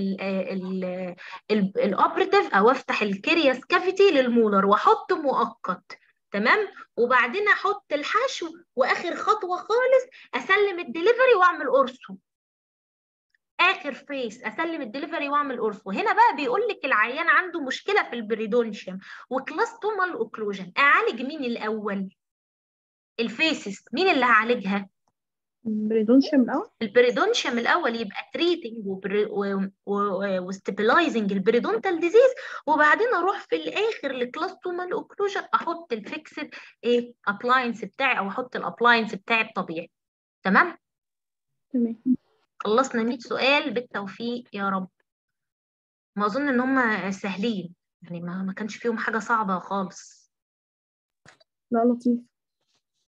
الاوبريتيف او افتح الكرياس كافيتي للمولر واحط مؤقت تمام وبعدين احط الحشو واخر خطوه خالص اسلم الدليفري واعمل قرصه اخر فيس اسلم الدليفري واعمل قرصه هنا بقى بيقول لك العيان عنده مشكله في البريدونشيوم وكلاس 2 مال اوكلوجن اعالج مين الاول الفيسز مين اللي هعالجها بريدونشيوم الأول البريدونشيوم الاول يبقى تريتنج وستابلايزنج البريدونتال ديزيز وبعدين اروح في الاخر لكلاس 2 مال اوكلوجن احط الفيكسد ايه ابلاينس بتاعي او احط الابلاينس بتاعي الطبيعي تمام تمام خلصنا 100 سؤال بالتوفيق يا رب ما اظن ان هم سهلين يعني ما ما كانش فيهم حاجة صعبة خالص لا لطيف